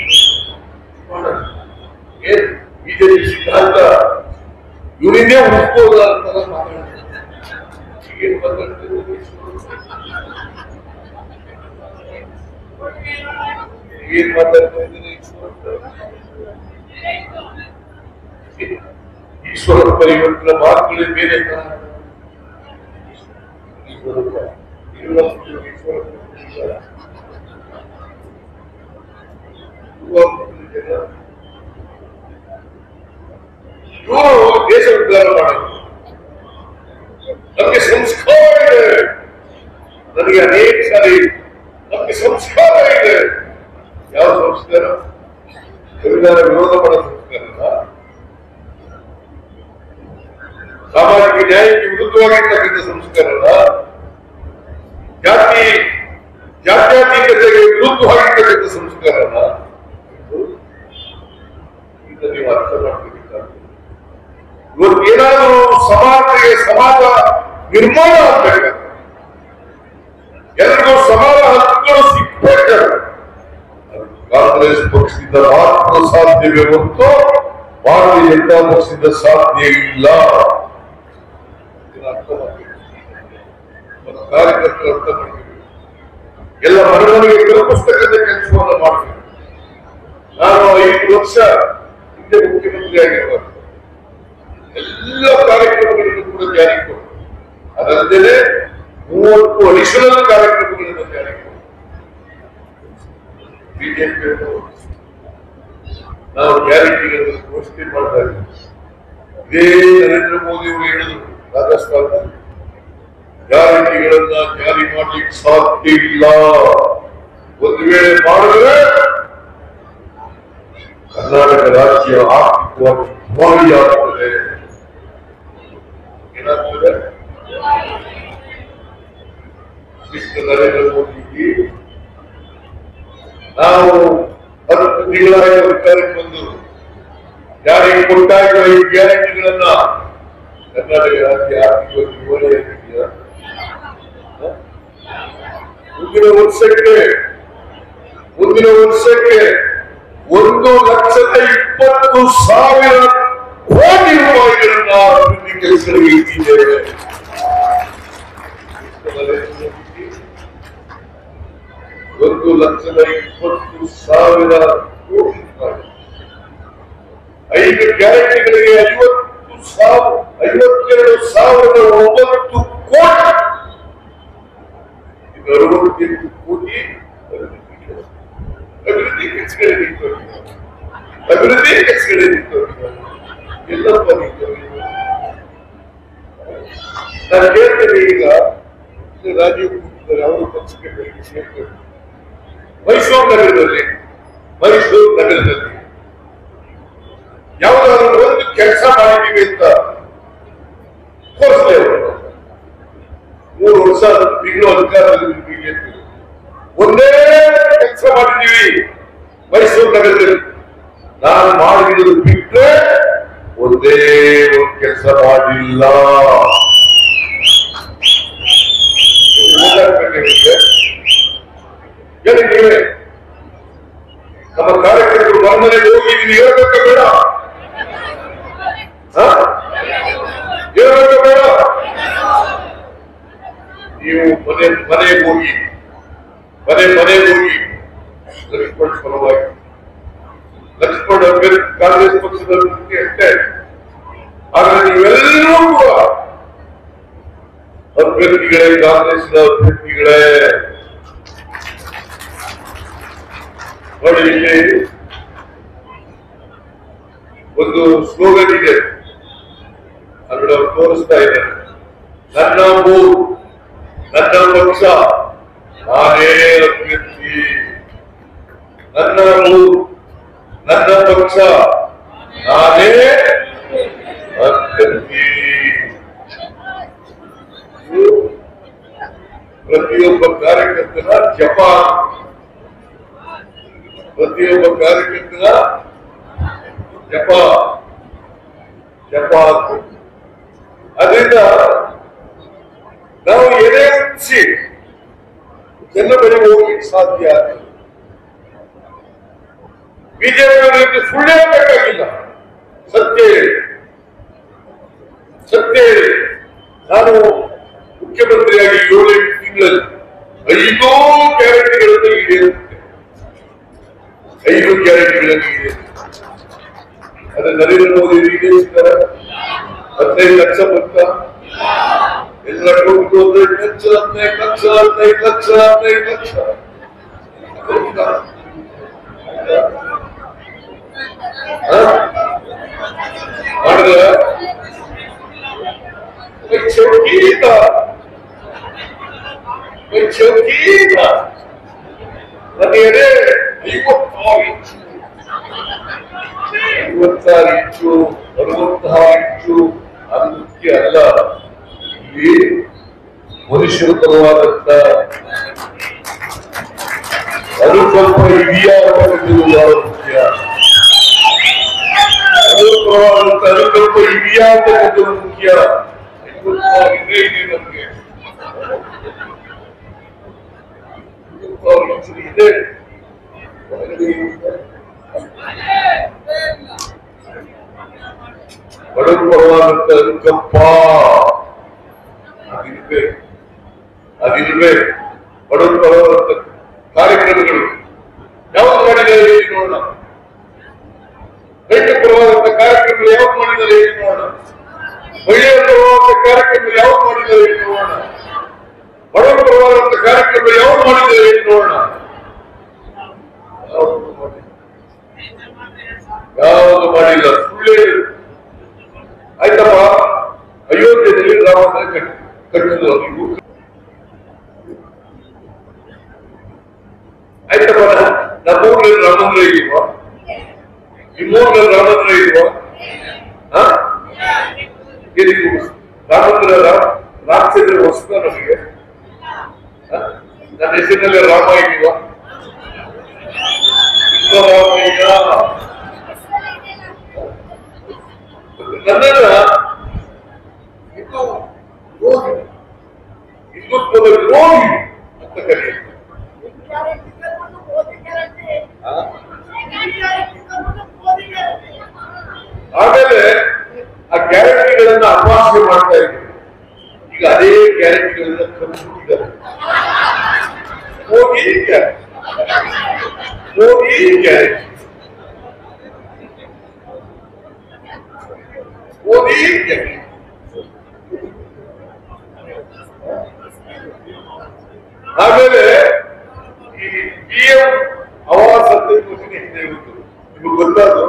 ಏನ್ ಬಿಜೆಪಿ ಸಿದ್ಧಾಂತ ಇವರಿಂದೇ ಹುಡ್ಕೋದ ಅಂತೆಲ್ಲ ಮಾತಾಡ್ತಾರೆ ಏನ್ ಮಾತಾಡ್ತಿರೋದು ಏನ್ ಮಾತಾಡ್ತಾ ಇದ್ದೀನಿ ಈಶ್ವರಪ್ಪ ಇವತ್ತಿನ ಮಾತುಗಳೇ ಬೇರೆ ಕಾರಣ. ಈಶ್ವರಪ್ಪ ಇವತ್ತು ಈಶ್ವರಪ್ಪ ಇದ್ದಾರೆ. ಇವತ್ತು ಜನ ಇವರು ದೇಶ ಉದ್ಧಾರ ಮಾಡೋದು ನಮಗೆ ಸಂಸ್ಕಾರ ಇದೆ ನನಗೆ ಅನೇಕ ಸಾರಿ ನಮಗೆ ಸಂಸ್ಕಾರ ಇದೆ ಯಾವ ಸಂಸ್ಕಾರ ಸಂವಿಧಾನ ವಿರೋಧ ಮಾಡೋ ಸಂಸ್ಕಾರ ಸಾಮಾಜಿಕ ನ್ಯಾಯಕ್ಕೆ ವಿರುದ್ಧವಾಗಿರ್ತಕ್ಕಂಥ ಸಂಸ್ಕಾರನ ಜಾತಿ ಜಾತ್ಯತೀತತೆಗೆ ವಿರುದ್ಧವಾಗಿರ್ತಕ್ಕಂಥ ಸಂಸ್ಕಾರನ ಇದನ್ನ ನೀವು ಅರ್ಥ ಮಾಡ್ಕೋಬೇಕಾಗ್ತದೆ ಇವತ್ತೇನಾದರೂ ಸಮಾಜಕ್ಕೆ ಸಮಾಜ ನಿರ್ಮಾಣ ಆಗ್ಬೇಕಾದ್ರೆ ಎಲ್ರಿಗೂ ಸಮಾನ ಹಕ್ಕುಗಳು ಸಿಗ್ಬೇಕಾದ್ರೆ ಅದು ಕಾಂಗ್ರೆಸ್ ಪಕ್ಷದಿಂದ ಮಾತ್ರ ಸಾಧ್ಯವೇ ಹೊರತು ಭಾರತೀಯ ಜನತಾ ಪಕ್ಷದಿಂದ ಸಾಧ್ಯ ಇಲ್ಲ ಇದನ್ನ ಅರ್ಥ ಮಾಡ್ಬೇಕು. ಮತ್ತು ಕಾರ್ಯಕರ್ತರು ಅರ್ಥ ಮಾಡ್ಬೇಕು ಎಲ್ಲ ಮನವರಿಗೆ ಕಲ್ಪಿಸ್ತಕ್ಕಂಥ ಕೆಲಸವನ್ನು ಮಾಡಬೇಕು ನಾನು ಐದು ವರ್ಷ ಹಿಂದೆ ಮುಖ್ಯಮಂತ್ರಿ ಆಗಿರುವಾಗ ಎಲ್ಲ ಕಾರ್ಯಕ್ರಮಗಳನ್ನು ಕೂಡ ಜಾರಿಗೆ ಕೊಟ್ಟು ಅದಲ್ಲದೆ ಮೂವತ್ತು ಅಡಿಷನಲ್ ಕಾರ್ಯಕ್ರಮಗಳನ್ನು ಜಾರಿಗೆ ಕೊಟ್ಟು ಬಿಜೆಪಿಯನ್ನು ನಾವು ಗ್ಯಾರಂಟಿಗಳನ್ನು ಘೋಷಣೆ ಮಾಡ್ತಾ ಇದ್ದೀವಿ ಇದೇ ನರೇಂದ್ರ ಮೋದಿ ಅವರು ಹೇಳಿದ್ರು ರಾಜಸ್ಥಾನದಲ್ಲಿ ಗ್ಯಾರಂಟಿಗಳನ್ನ ಜಾರಿ ಮಾಡ್ಲಿಕ್ಕೆ ಸಾಧ್ಯ ಇಲ್ಲ ಒಂದು ವೇಳೆ ಮಾಡಿದ್ರೆ ಕರ್ನಾಟಕ ರಾಜ್ಯ ಆರ್ಥಿಕವಾಗಿ ದಿವಾಳಿಯಾಗುತ್ತದೆ ಏನಾಗ್ತದೆ ಮಿಸ್ಟರ್ ನರೇಂದ್ರ ಮೋದಿ ನಾವು ಹತ್ತು ತಿಂಗಳಾಗಿ ಅಧಿಕಾರಕ್ಕೆ ಬಂದು ಜಾರಿಗೆ ಕೊಟ್ಟಾಗ ಈ ಗ್ಯಾರಂಟಿಗಳನ್ನ ಕರ್ನಾಟಕ ರಾಜ್ಯ ಆರ್ಥಿಕವಾಗಿ ದಿವಾಳಿಯಾಗಿದೆಯಾ ಹ? ಮುಂದಿನ ವರ್ಷಕ್ಕೆ ಮುಂದಿನ ವರ್ಷಕ್ಕೆ ಒಂದು ಲಕ್ಷದ ಇಪ್ಪತ್ತು ಸಾವಿರ ಕೋಟಿ ರೂಪಾಯಿಗಳನ್ನ ಅಭಿವೃದ್ಧಿ ಕೆಲಸಗಳಿಗೆ ಇಟ್ಟಿದ್ದೇವೆ ಒಂದು ಲಕ್ಷದ ಇಪ್ಪತ್ತು ಸಾವಿರ ಕೋಟಿ ರೂಪಾಯಿ ಐದು ಗ್ಯಾರಂಟಿಗಳಿಗೆ ಐವತ್ತು ಸಾವಿರ ಐವತ್ತೆರಡು ಸಾವಿರದ ಒಂಬತ್ತು ಕೋಟಿ ಇದು ಅರವತ್ತೆಂಟು ಕೋಟಿ ಅಭಿವೃದ್ಧಿ ಕೆಲಸ. ಅಭಿವೃದ್ಧಿ ಕೆಲಸಗಳಿಗೆ ನಿಂತು ಅಭಿವೃದ್ಧಿ ಕೆಲಸಗಳಿಗೆ ನಿಂತು ಎಲ್ಲಪ್ಪ ನಿಂತು ನಾನು ಕೇಳ್ತೇನೆ ಈಗ ಇಲ್ಲಿ ರಾಜೀವ್ ಕೂತಿದ್ದಾರೆ ಅವರು ಪಕ್ಷಕ್ಕೆ ಬೆಳಗ್ಗೆ ಸೇರ್ತಾರೆ ಮೈಸೂರು ನಗರದಲ್ಲಿ ಮೈಸೂರು ನಗರದಲ್ಲಿ ಯಾವುದಾದ್ರು ಒಂದು ಕೆಲಸ ಮಾಡಿದ್ದೀವಿ ಅಂತ ತೋರಿಸ್ಲೇ ಅವರು ಮೂರು ವರ್ಷ ತಿಂಗಳು ಅಧಿಕಾರದಲ್ಲಿ ಬಿಜೆಪಿ ಒಂದೇ ಕೆಲಸ ಮಾಡಿದ್ದೀವಿ ಮೈಸೂರು ನಗರದಲ್ಲಿ ನಾನು ಮಾಡಿದ್ದು ಬಿಟ್ಟರೆ ಒಂದೇ ಒಂದು ಕೆಲಸ ಮಾಡಿಲ್ಲ ಹೇಳಿ ನೀವೇ ನಮ್ಮ ಕಾರ್ಯಕರ್ತರು ಮನೆಗೆ ಹೋಗಿ ನೀವು ಹೇಳ್ಬೇಕ ಬೇಡ ಹ? ಹೇಳ್ಬೇಕ ಬೇಡ ನೀವು ಮನೆ ಮನೆಗೆ ಹೋಗಿ ಮನೆ ಮನೆಗೆ ಹೋಗಿ ಲಕ್ಷ್ಮಣ್ ಪರವಾಗಿ ಲಕ್ಷ್ಮಣ್ ಅಭ್ಯರ್ಥಿ ಕಾಂಗ್ರೆಸ್ ಪಕ್ಷದ ಅಭ್ಯರ್ಥಿ ಅಷ್ಟೇ ಆದ್ರೆ ನೀವೆಲ್ಲರೂ ಕೂಡ ಅಭ್ಯರ್ಥಿಗಳೇ ಕಾಂಗ್ರೆಸ್ನ ಅಭ್ಯರ್ಥಿಗಳೇ ನೋಡಿ ಇಲ್ಲಿ ಒಂದು ಸ್ಲೋಗನ್ ಇದೆ ಅದನ್ನ ಅವ್ರು ತೋರಿಸ್ತಾ ಇದ್ದಾರೆ ನನ್ನ ಮೂರು ನನ್ನ ಪಕ್ಷ ನಾನೇ ಅಭ್ಯರ್ಥಿ ನನ್ನ ಮೂರು ನನ್ನ ಪಕ್ಷ ನಾನೇ ಅಭ್ಯರ್ಥಿ ಇದು ಪ್ರತಿಯೊಬ್ಬ ಕಾರ್ಯಕರ್ತನ ಜಪ ಪ್ರತಿಯೊಬ್ಬ ಕಾರ್ಯಕರ್ತನ ಜಪ ಜಪ ಅದರಿಂದ ನಾವು ಏನೇ ಉತ್ಸಿ ಜನ ಬಳಿ ಹೋಗ್ಲಿಕ್ಕೆ ಸಾಧ್ಯ ಆಗ್ತದೆ ಬಿಜೆಪಿ ಸುಳ್ಳು ಬೇಕಾಗಿಲ್ಲ ಸತ್ಯ ಹೇಳಿ ಸತ್ಯ ಹೇಳಿ ನಾನು ಮುಖ್ಯಮಂತ್ರಿಯಾಗಿ ಏಳೆಂಟು ತಿಂಗಳಲ್ಲಿ ಐದೋ ಗ್ಯಾರಂಟಿಗಳನ್ನು ಈಡೇರಿಸುತ್ತೆ ಐದು ಗ್ಯಾರಂಟಿಗಳನ್ನು ಈಡೇರಿಸುತ್ತೆ ಅದೇ ನರೇಂದ್ರ ಮೋದಿ ಈಡೇರಿಸಿದ್ದಾರೆ ಹದಿನೈದು ಲಕ್ಷ ಬಂತ ಎಲ್ಲ ಕೊಟ್ಟು ಹದಿನೈದು ಲಕ್ಷ ಹದಿನೈದು ಲಕ್ಷ ಹದಿನೈದು ಲಕ್ಷ ಹದಿನೈದು ಲಕ್ಷ ಹೌದಾ? ಹ? ಮಾಡಿದ್ರ ಶೌಕೀನ ನನ್ನ ಎಡೆ ಐವತ್ತಾರು ಇಂಚು ಐವತ್ತಾರು ಇಂಚು ಅರವತ್ತಾರು ಇಂಚು ಅದು ಮುಖ್ಯ ಅಲ್ಲ ಇಲ್ಲಿ ಮನುಷ್ಯರ ಪರವಾದಂತ ಅದು ಸ್ವಲ್ಪ ಹಿರಿಯಾಗಿರುವುದು ಬಹಳ ಮುಖ್ಯ ಅದು ಪರವಾದಂತ ಅದು ಸ್ವಲ್ಪ ಹಿರಿಯಾಗಿರುವುದು ಮುಖ್ಯ ಐವತ್ತಾರು ಇದೇ ಇದೆ ನಮ್ಗೆ ಐವತ್ತಾರು ಇಂಚು ಇದೆ ಬಡವರು ಪರವಾದಂತ ಅನುಕಂಪ ಅದಿರ್ಬೇಕು ಅದಿರ್ಬೇಕು ಬಡವರು ಪರವಾದಂತ ಕಾರ್ಯಕ್ರಮಗಳು ಯಾವ್ದು ಮಾಡಿದ್ದಾರೆ ಹೇಳಿ ನೋಡೋಣ ರೈತ ಪರವಾದಂತ ಕಾರ್ಯಕ್ರಮಗಳು ಯಾವ್ದು ಮಾಡಿದ್ದಾರೆ ಹೇಳಿ ನೋಡೋಣ ಮಹಿಳೆಯರ ಪರವಾದಂತ ಕಾರ್ಯಕ್ರಮ ಯಾವ್ದು ಮಾಡಿದ್ದಾರೆ ಹೇಳಿ ನೋಡೋಣ ಬಡವರ ಪರವಾದಂತ ಕಾರ್ಯಕ್ರಮ ಯಾವ್ದು ಮಾಡಿದ್ದಾರೆ ಹೇಳಿ ನೋಡೋಣ ಯಾವ್ದು ಮಾಡಿಲ್ಲ. ಯಾವುದು ಮಾಡಿಲ್ಲ ಸುಳ್ಳು ಹೇಳಿ. ಆಯ್ತಪ್ಪ ಅಯೋಧ್ಯೆಯಲ್ಲಿ ರಾಮನ ಕಟ್ಟಿ ಕಟ್ಟಿದ್ರು ನೀವು ಆಯ್ತಪ್ಪ ನಮ್ಮೂರಲ್ಲಿ ರಾಮಂದ್ರ ಇದೀವ ನಿಮ್ಮೂರಲ್ಲಿ ರಾಮಂದ್ರ ಇದೀವ ಹಾ ಏನಿದು ರಾಮಂದ್ರ ರಾಮ್ ರಾಮಚಂದ್ರ ಹೊಸದ ನಮಗೆ ಹ? ನನ್ನ ಹೆಸರಿನಲ್ಲಿ ರಾಮ ಇದೀವ ರಾಮಯ್ಯ ನನ್ನನ್ನ ಇದು ರೋಗಿ ಹಿಂದುತ್ವದ ರೋಗಿ ಅಂತ ಕರೆಯುತ್ತೆ ಆ? ಆಮೇಲೆ ಆ ಗ್ಯಾರಂಟಿಗಳನ್ನ ಅಪಹಾಸ್ಯ ಮಾಡ್ತಾ ಇದ್ರು ಈಗ ಅದೇ ಗ್ಯಾರಂಟಿಗಳನ್ನ ಕಲ್ಪಿಸಿದ್ದಾರೆ Modi guarantee Modi guarantee Modi guarantee ಆಮೇಲೆ ಈ ಪಿ ಎಂ ಆವಾಸ್ ಅಂತ ಯೋಜನೆ ಹಿಂದೆ ಇತ್ತು ನಿಮಗೆ ಗೊತ್ತಾದ್ರು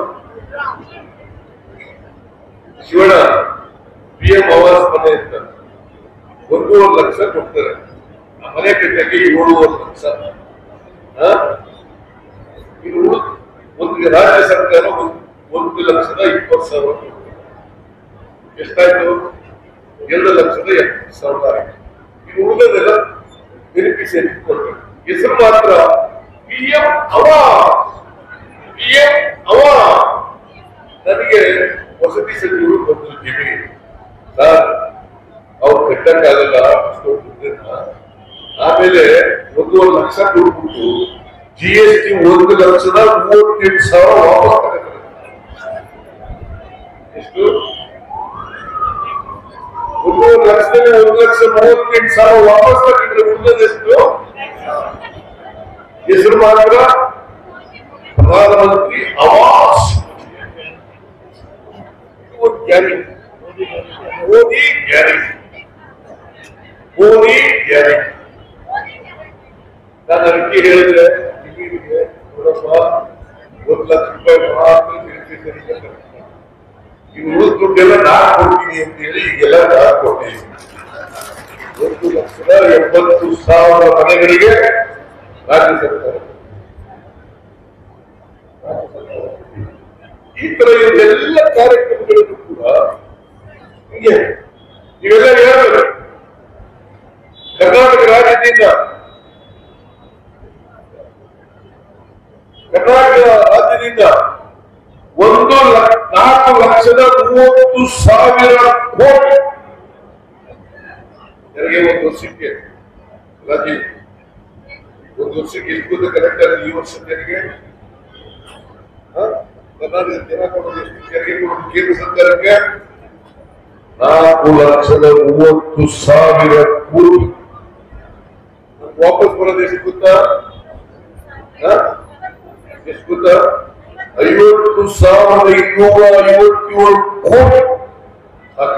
ಶಿವಣ್ಣ ಪಿ ಎಂ ಆವಾಸ್ ಮನೆ ಅಂತ ಒಂದೂವರೆ ಲಕ್ಷ ಕೊಡ್ತಾರೆ ಆ ಮನೆ ಕಟ್ಟಕ್ಕೆ ಏಳುವರೆ ಲಕ್ಷ ಆ? ಇನ್ನು ಉಳ್- ಒಂದು ರಾಜ್ಯ ಸರ್ಕಾರ ಒಂದು ಒಂದು ಲಕ್ಷದ ಇಪ್ಪತ್ತು ಸಾವಿರ ಕೊಡ್ತಾರೆ. ಎಷ್ಟಾಯ್ತು ಎರಡು ಲಕ್ಷದ ಎಪ್ಪತ್ತು ಸಾವಿರ ಆಯ್ತು ಇನ್ನು ಉಳಿದದೆಲ್ಲ ಬೆನಿಫಿಷಿಯರಿ ಕೊಡ್ಬೇಕು ಹೆಸರು ಮಾತ್ರ P M Awas P M Awas ನನಗೆ ವಸತಿ ಸಚಿವರು ಬಂದು ಜಿಮ್ಮಿ ಸರ್ ಅವ್ರು ಕಟ್ಟಕ್ಕಾಗಲ್ಲ ಅಷ್ಟು ದುಡ್ಡನ್ನ ಆಮೇಲೆ ಒಂದೂವರೆ ಲಕ್ಷ ಕೊಟ್ಬಿಟ್ಟು ಜಿ ಎಸ್ ಟಿ ಒಂದು ಲಕ್ಷದ ಮೂವತ್ತೆಂಟು ಸಾವಿರ ವಾಪಸ್ ತಗೊಳ್ತಾರೆ ಎಷ್ಟು ಒಂದೂವರೆ ಲಕ್ಷದಲ್ಲಿ ಒಂದು ಲಕ್ಷ ಮೂವತ್ತೆಂಟು ಸಾವಿರ ವಾಪಸ್ ತಗೊಂಡ್ರೆ ಉಳಿದದೆಷ್ಟು ಹೆಸರು ಮಾತ್ರ ಪ್ರಧಾನಮಂತ್ರಿ ಆವಾಸ್ ಇದು ಒಂದು guarantee Modi guarantee Modi guarantee ನಾನು ಅದಕ್ಕೆ ಹೇಳಿದ್ರೆ ನಿಮಗೆ ನೋಡಪ್ಪ ಒಂದು ಲಕ್ಷ ರೂಪಾಯಿ ಮಾತ್ರ ಬೆನಿಫಿಷರಿಗೆ ಇನ್ನು ಉಳಿದ ದುಡ್ಡೆಲ್ಲ ನಾನು ಕೊಡ್ತೀನಿ ಅಂತ ಹೇಳಿ ಈಗೆಲ್ಲ ನಾನು ಕೊಡ್ತೀನಿ ಒಂದು ಲಕ್ಷದ ಎಂಬತ್ತು ಸಾವಿರ ಮನೆಗಳಿಗೆ ರಾಜ್ಯ ಸರ್ಕಾರ ಈ ತರ ಎಲ್ಲ ಕಾರ್ಯಕ್ರಮಗಳನ್ನು ಕೂಡ ಹೀಗೆ ನೀವೆಲ್ಲ ಹೇಳ್ಬೇಕು ಕರ್ನಾಟಕ ರಾಜ್ಯದಿಂದ ಕರ್ನಾಟಕ ರಾಜ್ಯದಿಂದ ಒಂದು ಲಕ್ಷ ನಾಲ್ಕು ಲಕ್ಷದ ಮೂವತ್ತು ಸಾವಿರ ಕೋಟಿ ತೆರಿಗೆ ಒಂದು ವರ್ಷಕ್ಕೆ ರಾಜ್ಯ ಒಂದು ವರ್ಷಕ್ಕೆ ಎಷ್ಟು ಗೊತ್ತ ಕರೆಕ್ಟ್ ಆಗಿ ಈ ವರ್ಷ ತೆರಿಗೆ ಹ? ಕರ್ನಾಟಕ ಜನ ಕೊಡೋದು ಎಷ್ಟು ತೆರಿಗೆ ಕೊಡೋದು ಕೇಂದ್ರ ಸರ್ಕಾರಕ್ಕೆ ನಾಲ್ಕು ಲಕ್ಷದ ಮೂವತ್ತು ಸಾವಿರ ಕೋಟಿ ವಾಪಸ್ ಬರೋದು ಎಷ್ಟು ಗೊತ್ತಾ ಹ? ಎಷ್ಟು ಗೊತ್ತಾ ಐವತ್ತು ಸಾವಿರದ ಇನ್ನೂರ ಐವತ್ತೇಳು ಕೋಟಿ ಸಾಕ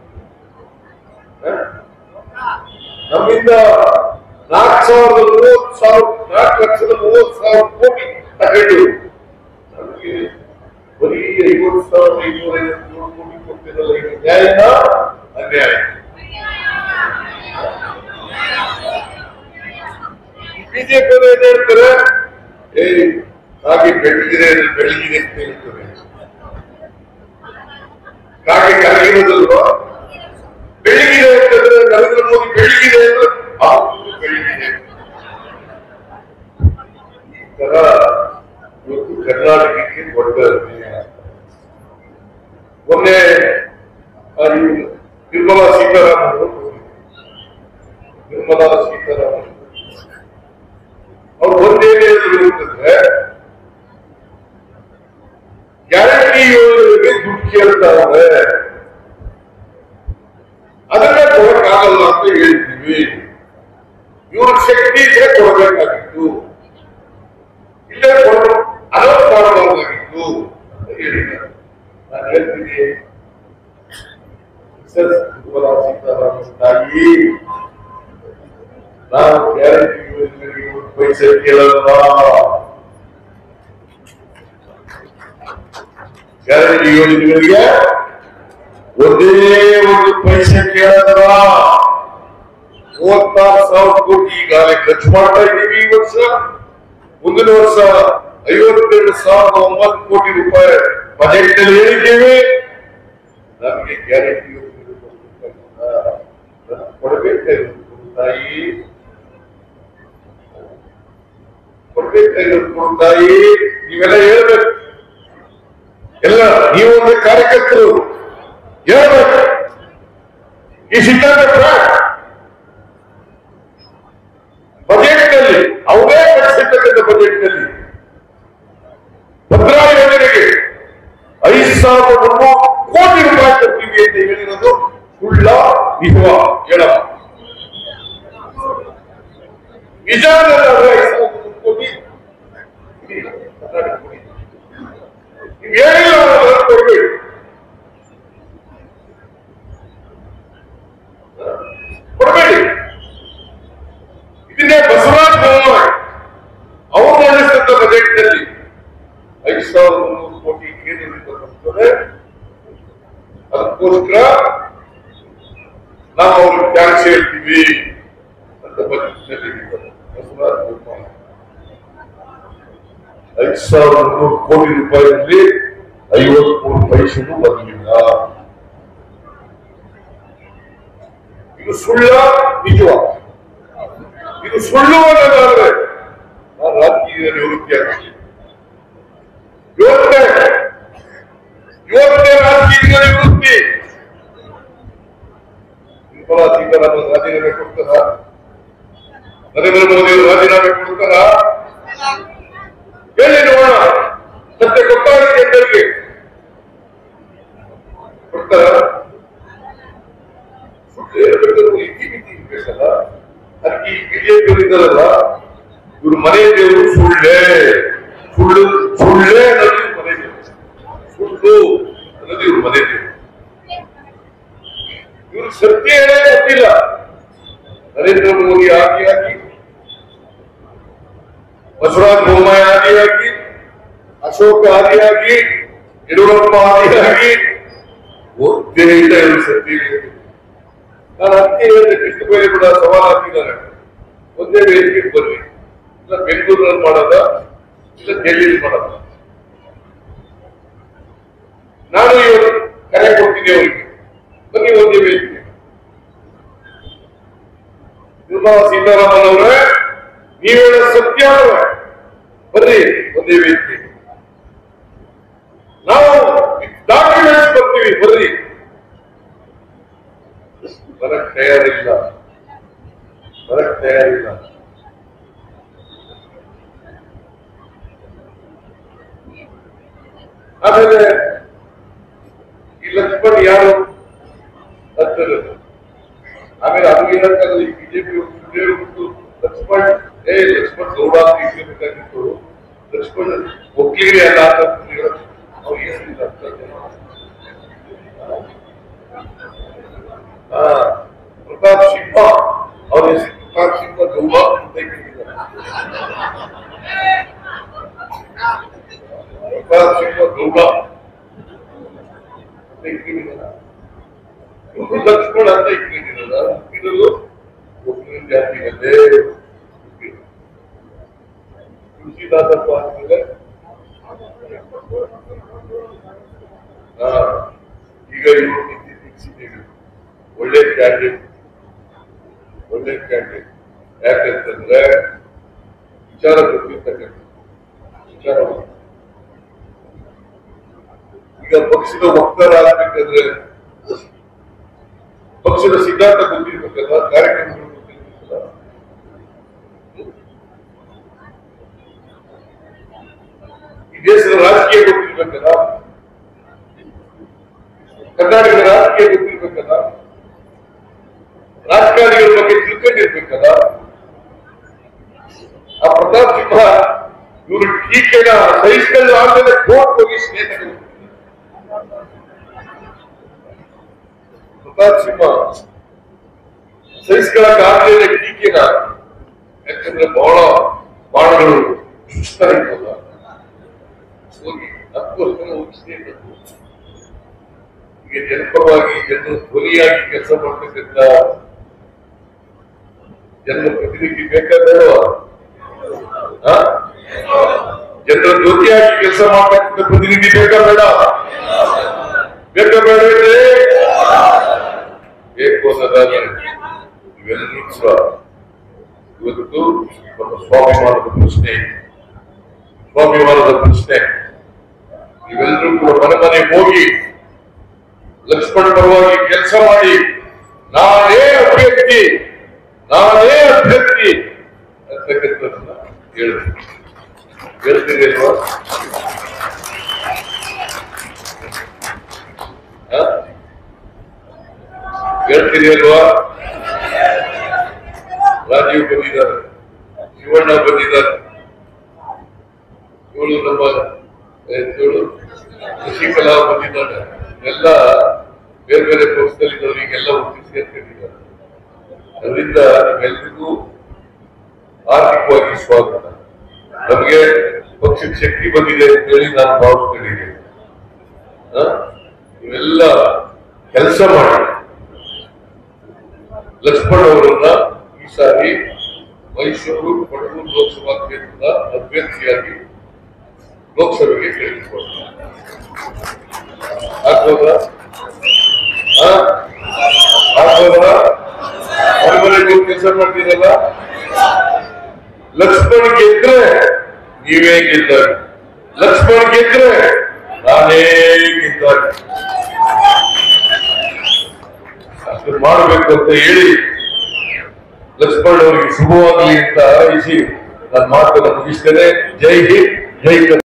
ಹ? ನಮ್ಮಿಂದ ನಾಲ್ಕು ಸಾವಿರದ ಮೂವತ್ತು ಸಾವಿರ ನಾಲ್ಕು ಲಕ್ಷದ ಮೂವತ್ತು ಸಾವಿರ ಕೋಟಿ ತಗೊಂಡು ನಮಗೆ ಬರೀ ಐವತ್ತು ಸಾವಿರದ ಇನ್ನೂರ ಐವತ್ತೇಳು ಕೋಟಿ ಕೊಡ್ತಿರಲ್ಲ ಇದು ನ್ಯಾಯನ ಅನ್ಯಾಯ ಬಿಜೆಪಿ ಏನ್ ಹೇಳ್ತಾರೆ ಏ ಕಾಗೆ ಬೆಳಗಿದೆ ಬೆಳಗಿದೆ ಅಂತ ಹೇಳ್ತಾರೆ ಕಾಗೆ ಕರಗಿರೋದಲ್ವಾ ಬೆಳಗಿದೆ ಅಂತಂದ್ರೆ ನರೇಂದ್ರ ಮೋದಿ ಬೆಳಗಿದೆ ಅಂದ್ರೆ ಹೌದು ಬೆಳಗಿದೆ ಈ ತರ ಇವತ್ತು ಕರ್ನಾಟಕಕ್ಕೆ ದೊಡ್ಡ ಅನ್ಯಾಯ. ಮೊನ್ನೆ ಆ ಇವ್ರು ನಿರ್ಮಲಾ ಸೀತಾರಾಮನ್ ಅವರು ನಿರ್ಮಲಾ ಸೀತಾರಾಮನ್ ಅವ್ರು ಒಂದೇನು ಹೇಳಿದ್ರು ಅಂತಂದ್ರೆ ಗ್ಯಾರಂಟಿ ಯೋಜನೆಗೆ ದುಡ್ಡು ಕೇಳ್ತಾರೆ ಅದನ್ನ ಕೊಡಕ್ಕಾಗಲ್ಲ ಅಂತ ಹೇಳ್ತೀವಿ ಇವ್ರ ಶಕ್ತಿ ಇದ್ರೆ ಕೊಡಬೇಕಾಗಿತ್ತು ಇಲ್ಲೇ ಕೊಟ್ಟು ಅನೌನ್ಸ್ ಮಾಡಬಹುದಾಗಿತ್ತು ಅಂತ ಹೇಳಿದ್ದಾರೆ ನಾನು ಹೇಳ್ತೀನಿ ಸರ್ ನಿರ್ಮಲಾ ಸೀತಾರಾಮನ್ ತಾಯಿ ನಾವು ಗ್ಯಾರಂಟಿ ಯೋಜನೆಗೆ ಒಂದು ಪೈಸೆ ಕೇಳಲ್ಲ ಗ್ಯಾರಂಟಿ ಯೋಜನೆಗಳಿಗೆ ಒಂದೇ ಒಂದು ಪೈಸೆ ಕೇಳಲ್ಲ ಮೂವತ್ತಾರು ಸಾವಿರ ಕೋಟಿ ಈಗಾಗಲೇ ಖರ್ಚು ಮಾಡ್ತಾ ಇದ್ದೀವಿ ಈ ವರ್ಷ ಮುಂದಿನ ವರ್ಷ ಐವತ್ತೆರಡು ಸಾವಿರದ ಒಂಬತ್ತು ಕೋಟಿ ರೂಪಾಯಿ ಬಜೆಟ್ ನಲ್ಲಿ ಹೇಳಿದ್ದೇವೆ ನಮಗೆ ಗ್ಯಾರಂಟಿ ಯೋಜನೆ ಕೊಡಬೇಕಾಗಿತ್ತು ತಾಯಿ ಕೊಡ್ಬೇಕಾಗಿರೋದು ತಾಯಿ ನೀವೆಲ್ಲ ಹೇಳ್ಬೇಕು ಎಲ್ಲ ನೀವು ಒಂದು ಕಾರ್ಯಕರ್ತರು ಹೇಳ್ಬೇಕು ಈ ಸಿದ್ಧಾಂತ ಬಜೆಟ್ ನಲ್ಲಿ ಅವರೇ ಕಳಿಸಿರ್ತಕ್ಕಂಥ ಬಜೆಟ್ ನಲ್ಲಿ ಭದ್ರಾ ಯೋಜನೆಗೆ ಐದು ಸಾವಿರದ ಮುನ್ನೂರು ಕೋಟಿ ರೂಪಾಯಿ ತರ್ತೀವಿ ಅಂತ ಹೇಳಿರೋದು ಸುಳ್ಳ ನಿಜವ ಹೇಳಮ್ಮ ನಿಜ ಅನ್ನೋದಾದ್ರೆ ಐದು ಸಾವಿರದ ಮುನ್ನೂರು ಕೋಟಿ ಇಡಿ, ಕರ್ನಾಟಕ ಕೊಡಿ. ನೀವು ಹೇಳಿಲ್ಲ ಅನ್ನೋದನ್ನ ಕೊಡ್ಬೇಡಿ ಕೊಡಬೇಡಿ ಇದನ್ನೇ ಬಸವರಾಜ ಬೊಮ್ಮಾಯಿ ಅವರು ಮಂಡಿಸಿದ ಬಜೆಟ್ ನಲ್ಲಿ ಐದು ಸಾವಿರದ ಮುನ್ನೂರು ಕೋಟಿ ಕೇಂದ್ರದಿಂದ ಬರ್ತದೆ ಅದಕ್ಕೋಸ್ಕರ ನಾವು ಅವ್ರಿಗೆ ಟ್ಯಾಕ್ಸ್ ಹೇಳ್ತೀವಿ ಅಂತ ಬಜೆಟ್ ನಲ್ಲಿ ಹೇಳಿದ್ದಾರೆ. ಬಸವರಾಜ ಬೊಮ್ಮಾಯಿ ಐದು ಸಾವಿರದ ಮುನ್ನೂರು ಕೋಟಿ ರೂಪಾಯಿಯಲ್ಲಿ ಐವತ್ಮೂರು ಪೈಸೆನೂ ಬರಲಿಲ್ಲ ಇದು ಸುಳ್ಳ ನಿಜವ ಇದು ಸುಳ್ಳು ಅನ್ನೋದಾದ್ರೆ ನಾನು ರಾಜಕೀಯ ನಿವೃತ್ತಿ ಆಗ್ತೀನಿ ಇವತ್ತೇ ಇವತ್ತೇ ರಾಜಕೀಯ ನಿವೃತ್ತಿ ನಿರ್ಮಲಾ ಸೀತಾರಾಮನ್ ರಾಜೀನಾಮೆ ಕೊಡ್ತಾರ ನರೇಂದ್ರ ಮೋದಿ ಅವರು ರಾಜೀನಾಮೆ ಕೊಡ್ತಾರ ಹೇಳಿ ನೋಡೋಣ ಸತ್ಯ ಗೊತ್ತಾಗುತ್ತೆ ಜನರಿಗೆ ಕೊಡ್ತಾರ ಸುಳ್ಳು ಹೇಳ್ಬೇಕಾದ್ರೆ ಇತಿ ಮಿತಿ ಇರ್ಬೇಕಲ್ಲ ಅದಕ್ಕೆ ಈ ಬಿಜೆಪಿ ಇದ್ದಾರಲ್ಲ ಇವ್ರ ಮನೆ ದೇವರು ಸುಳ್ಳೇ ಸುಳ್ಳು ಸುಳ್ಳೇ ಅನ್ನೋದು ಇವ್ರ ಮನೆ ದೇವರು ಸುಳ್ಳು ಅನ್ನೋದು ಇವ್ರ ಮನೆ ದೇವರು ಇವ್ರು ಸತ್ಯ ಹೇಳೇ ಗೊತ್ತಿಲ್ಲ ನರೇಂದ್ರ ಮೋದಿ ಆದಿಯಾಗಿ ಬಸವರಾಜ ಬೊಮ್ಮಾಯಿ ಆದಿಯಾಗಿ ಅಶೋಕ ಆದಿಯಾಗಿ ಯಡಿಯೂರಪ್ಪ ಆದಿಯಾಗಿ ಒತ್ತೇ ಇಲ್ಲ ಇವರು ಸತ್ಯ ಹೇಳಿದ್ರು. ನಾನು ಅದಕ್ಕೆ ಹೇಳಿದೆ ಕೃಷ್ಣ ಬೈರೇಗೌಡ ಸವಾಲ್ ಹಾಕಿದ್ದಾರೆ ಒಂದೇ ವೇದಿಕೆಗೆ ಬರ್ರಿ ಇಲ್ಲ ಬೆಂಗಳೂರಲ್ಲಿ ಮಾಡೋದ ಇಲ್ಲ ಡೆಲ್ಲಿಲಿ ಮಾಡೋದ ನಾನು ಇವತ್ತು ಕರೆ ಕೊಡ್ತೀನಿ ಅವರಿಗೆ ಬನ್ನಿ ಒಂದೇ ವೇದಿಕೆ ನಿರ್ಮಲಾ ಸೀತಾರಾಮನ್ ಅವರೇ ನೀವು ಹೇಳೋ ಸತ್ಯ ಅಲ್ವೇ? ಬರ್ರಿ ಒಂದೇ ವೇದಿಕೆ ನಾವು ಡಾಕ್ಯುಮೆಂಟ್ಸ್ ಬರ್ತೀವಿ ಬರ್ರಿ ಬರಕ್ ತಯಾರಿಲ್ಲ ಬರಕ್ ತಯಾರಿಲ್ಲ ಆಮೇಲೆ ಈ ಲಕ್ಷ್ಮಣ್ ಯಾರು ಹತ್ತಿರ ಆಮೇಲೆ ಅದು ಏನಂತಂದ್ರೆ ಈ ಬಿಜೆಪಿ ಬಿಟ್ಟು ಲಕ್ಷ್ಮಣ್ ಏ ಲಕ್ಷ್ಮಣ್ ಗೌಡ ಅಂತ ಇರ್ಬೇಕಾಗಿತ್ತು ಲಕ್ಷ್ಮಣ್ ಒಕ್ಕಲಿಗರೇ ಅಲ್ಲ ಅಂತ ಹೇಳೋದು. ಅವ್ರು ಏನು ಅರ್ಥ ಇಲ್ಲ. ಆ, ಪ್ರತಾಪ್ ಸಿಂಹ ಅವ್ರ ಹೆಸರು ಪ್ರತಾಪ್ ಸಿಂಹ ಗೌಡ ಅಂತ ಇಟ್ಟಿದ್ದಾರೆ ಪ್ರತಾಪ್ ಸಿಂಹ ಗೌಡ ಅಂತ ಇಟ್ಟಿದ್ದಾರೆ ಇವ್ರು ಲಕ್ಷ್ಮಣ ಅಂತ ಇಟ್ಟಿದ್ದೀರಲ್ಲ ಇಡಲು ಒಬ್ಬನ ಜಾತಿಯಲ್ಲೇ ತುಳಸಿದಾಸಪ್ಪ ಅಂತಿದೆ ಹಾ ಈಗ ಇವರು ನಿಂತಿದ್ದೀವಿ ಒಳ್ಳೆ ಕ್ಯಾಂಡಿಡೇಟ್ ಒಳ್ಳೆ ಕ್ಯಾಂಡಿಡೇಟ್ ಯಾಕಂತಂದ್ರೆ ವಿಚಾರ ಗೊತ್ತಿರ್ತಕ್ಕಂಥ ವಿಚಾರ ಈಗ ಪಕ್ಷದ ವಕ್ತಾರ ಆಗ್ಬೇಕಂದ್ರೆ ಪಕ್ಷದ ಸಿದ್ಧಾಂತ ಗೊತ್ತಿರ್ಬೇಕಲ್ಲ ಕಾರ್ಯಕ್ರಮಗಳು ಗೊತ್ತಿರ್ಬೇಕಲ್ಲ ಈ ದೇಶದ ರಾಜಕೀಯ ಗೊತ್ತಿರ್ಬೇಕಲ್ಲ ಕರ್ನಾಟಕದ ರಾಜಕೀಯ ಗೊತ್ತಿರ್ಬೇಕಲ್ಲ ರಾಜಕಾರಣಿಗಳ ಬಗ್ಗೆ ತಿಳ್ಕೊಂಡಿರ್ಬೇಕಲ್ಲ ಆ ಪ್ರತಾಪ್ ಸಿಂಹ ಇವರು ಟೀಕೆನ ಸಹಿಸಿಕೊಂಡು ಆದ್ಮೇಲೆ ಕೋರ್ಟ್ ಹೋಗಿ ಸ್ನೇಹಿತರು ಪ್ರತಾಪ್ ಸಿಂಹ ಸಹಿಸ್ಕೊಳಕ್ ಆಗಲಿಲ್ಲ ಟೀಕೆನ ಯಾಕಂದ್ರೆ ಬಹಳ ಬಾಣಗಳು ಸುಸ್ತಾಗಿತ್ತಲ್ಲ ಹೋಗಿ ಹತ್ತು ವರ್ಷ ಹೋಗಿ ಸ್ನೇಹಿತರು ಈಗ ಜನಪರವಾಗಿ ಜನರ ಧ್ವನಿಯಾಗಿ ಕೆಲಸ ಮಾಡ್ತಕ್ಕಂಥ ಜನರ ಪ್ರತಿನಿಧಿ ಬೇಕಾದಲ್ವಾ ಜನರ ಜ್ಯೋತಿಯಾಗಿ ಕೆಲಸ ಮಾಡ್ತಕ್ಕಂಥ ಪ್ರತಿನಿಧಿ ಬೇಕಾ ಬೇಡ ಬೇಕಾ ಬೇಡ ಇದ್ರೆ ಬೇಕು ಅನ್ನೋದಾದ್ರೆ ಇವೆಲ್ಲರೂ ಕೂಡ ಇವತ್ತು ನಮ್ಮ ಸ್ವಾಭಿಮಾನದ ಪ್ರಶ್ನೆ ಸ್ವಾಭಿಮಾನದ ಪ್ರಶ್ನೆ ಇವೆಲ್ಲರೂ ಕೂಡ ಮನೆ ಮನೆಗೆ ಹೋಗಿ ಲಕ್ಷ್ಮಣ್ ಪರವಾಗಿ ಕೆಲಸ ಮಾಡಿ ನಾನೇ ಅಭ್ಯರ್ಥಿ ನಾನೇ ಅಭ್ಯರ್ಥಿ ಅಂತಕ್ಕಂಥದ್ದನ್ನ ಹೇಳ್ತೀನಿ ಹೇಳ್ತೀರಿ ಅಲ್ವಾ ಹ? ಹೇಳ್ತೀರಿ ಅಲ್ವಾ ರಾಜೀವ್ ಬಂದಿದ್ದಾರೆ ಶಿವಣ್ಣ ಬಂದಿದ್ದಾರೆ ಇವಳು ನಮ್ಮ ಇವಳು ಶಶಿಕಲಾ ಬಂದಿದ್ದಾರೆ ಎಲ್ಲ ಬೇರೆ ಬೇರೆ ಪಕ್ಷದಲ್ಲಿದ್ದವರಿಗೆಲ್ಲ ಒಟ್ಟಿಗೆ ಸೇರ್ಕೊಂಡಿದ್ದಾರೆ ಅದರಿಂದ ನಿಮ್ಮೆಲ್ಲರಿಗೂ ಆರ್ಥಿಕವಾಗಿ ಸ್ವಾಗತ ನಮಗೆ ಪಕ್ಷದ ಶಕ್ತಿ ಬಂದಿದೆ ಅಂತ ಹೇಳಿ ನಾನು ಭಾವಿಸ್ಕೊಂಡಿದ್ದೇನೆ ಹ? ನೀವೆಲ್ಲ ಕೆಲಸ ಮಾಡಿ ಲಕ್ಷ್ಮಣ್ ಅವರನ್ನ ಈ ಸಾರಿ ಮೈಸೂರು ಕೊಡಗು ಲೋಕಸಭಾ ಕ್ಷೇತ್ರದ ಅಭ್ಯರ್ಥಿಯಾಗಿ ಲೋಕಸಭೆಗೆ ಕೇಳಿಕೊಳ್ಳಿ ಆಗ್ಬೋದಾ ಹ? ಆಗ್ಬೋದಾ ಮನೆ ಕೆಲಸ ಮಾಡ್ತೀರಲ್ಲ ಲಕ್ಷ್ಮಣ್ ಗೆದ್ರೆ ನೀವೇ ಗೆದ್ದಾಗ ಲಕ್ಷ್ಮಣ್ ಗೆದ್ರೆ ನಾನೇ ಗೆದ್ದಾಗ ಅಷ್ಟು ಮಾಡಬೇಕು ಅಂತ ಹೇಳಿ ಲಕ್ಷ್ಮಣ್ ಅವರಿಗೆ ಶುಭವಾಗಲಿ ಅಂತ ಹಾರೈಸಿ ನನ್ನ ಮಾತನ್ನು ಮುಗಿಸ್ತೇನೆ ಜೈ ಹಿಂದ್ ಜೈ ಕರ್ನಾಟಕ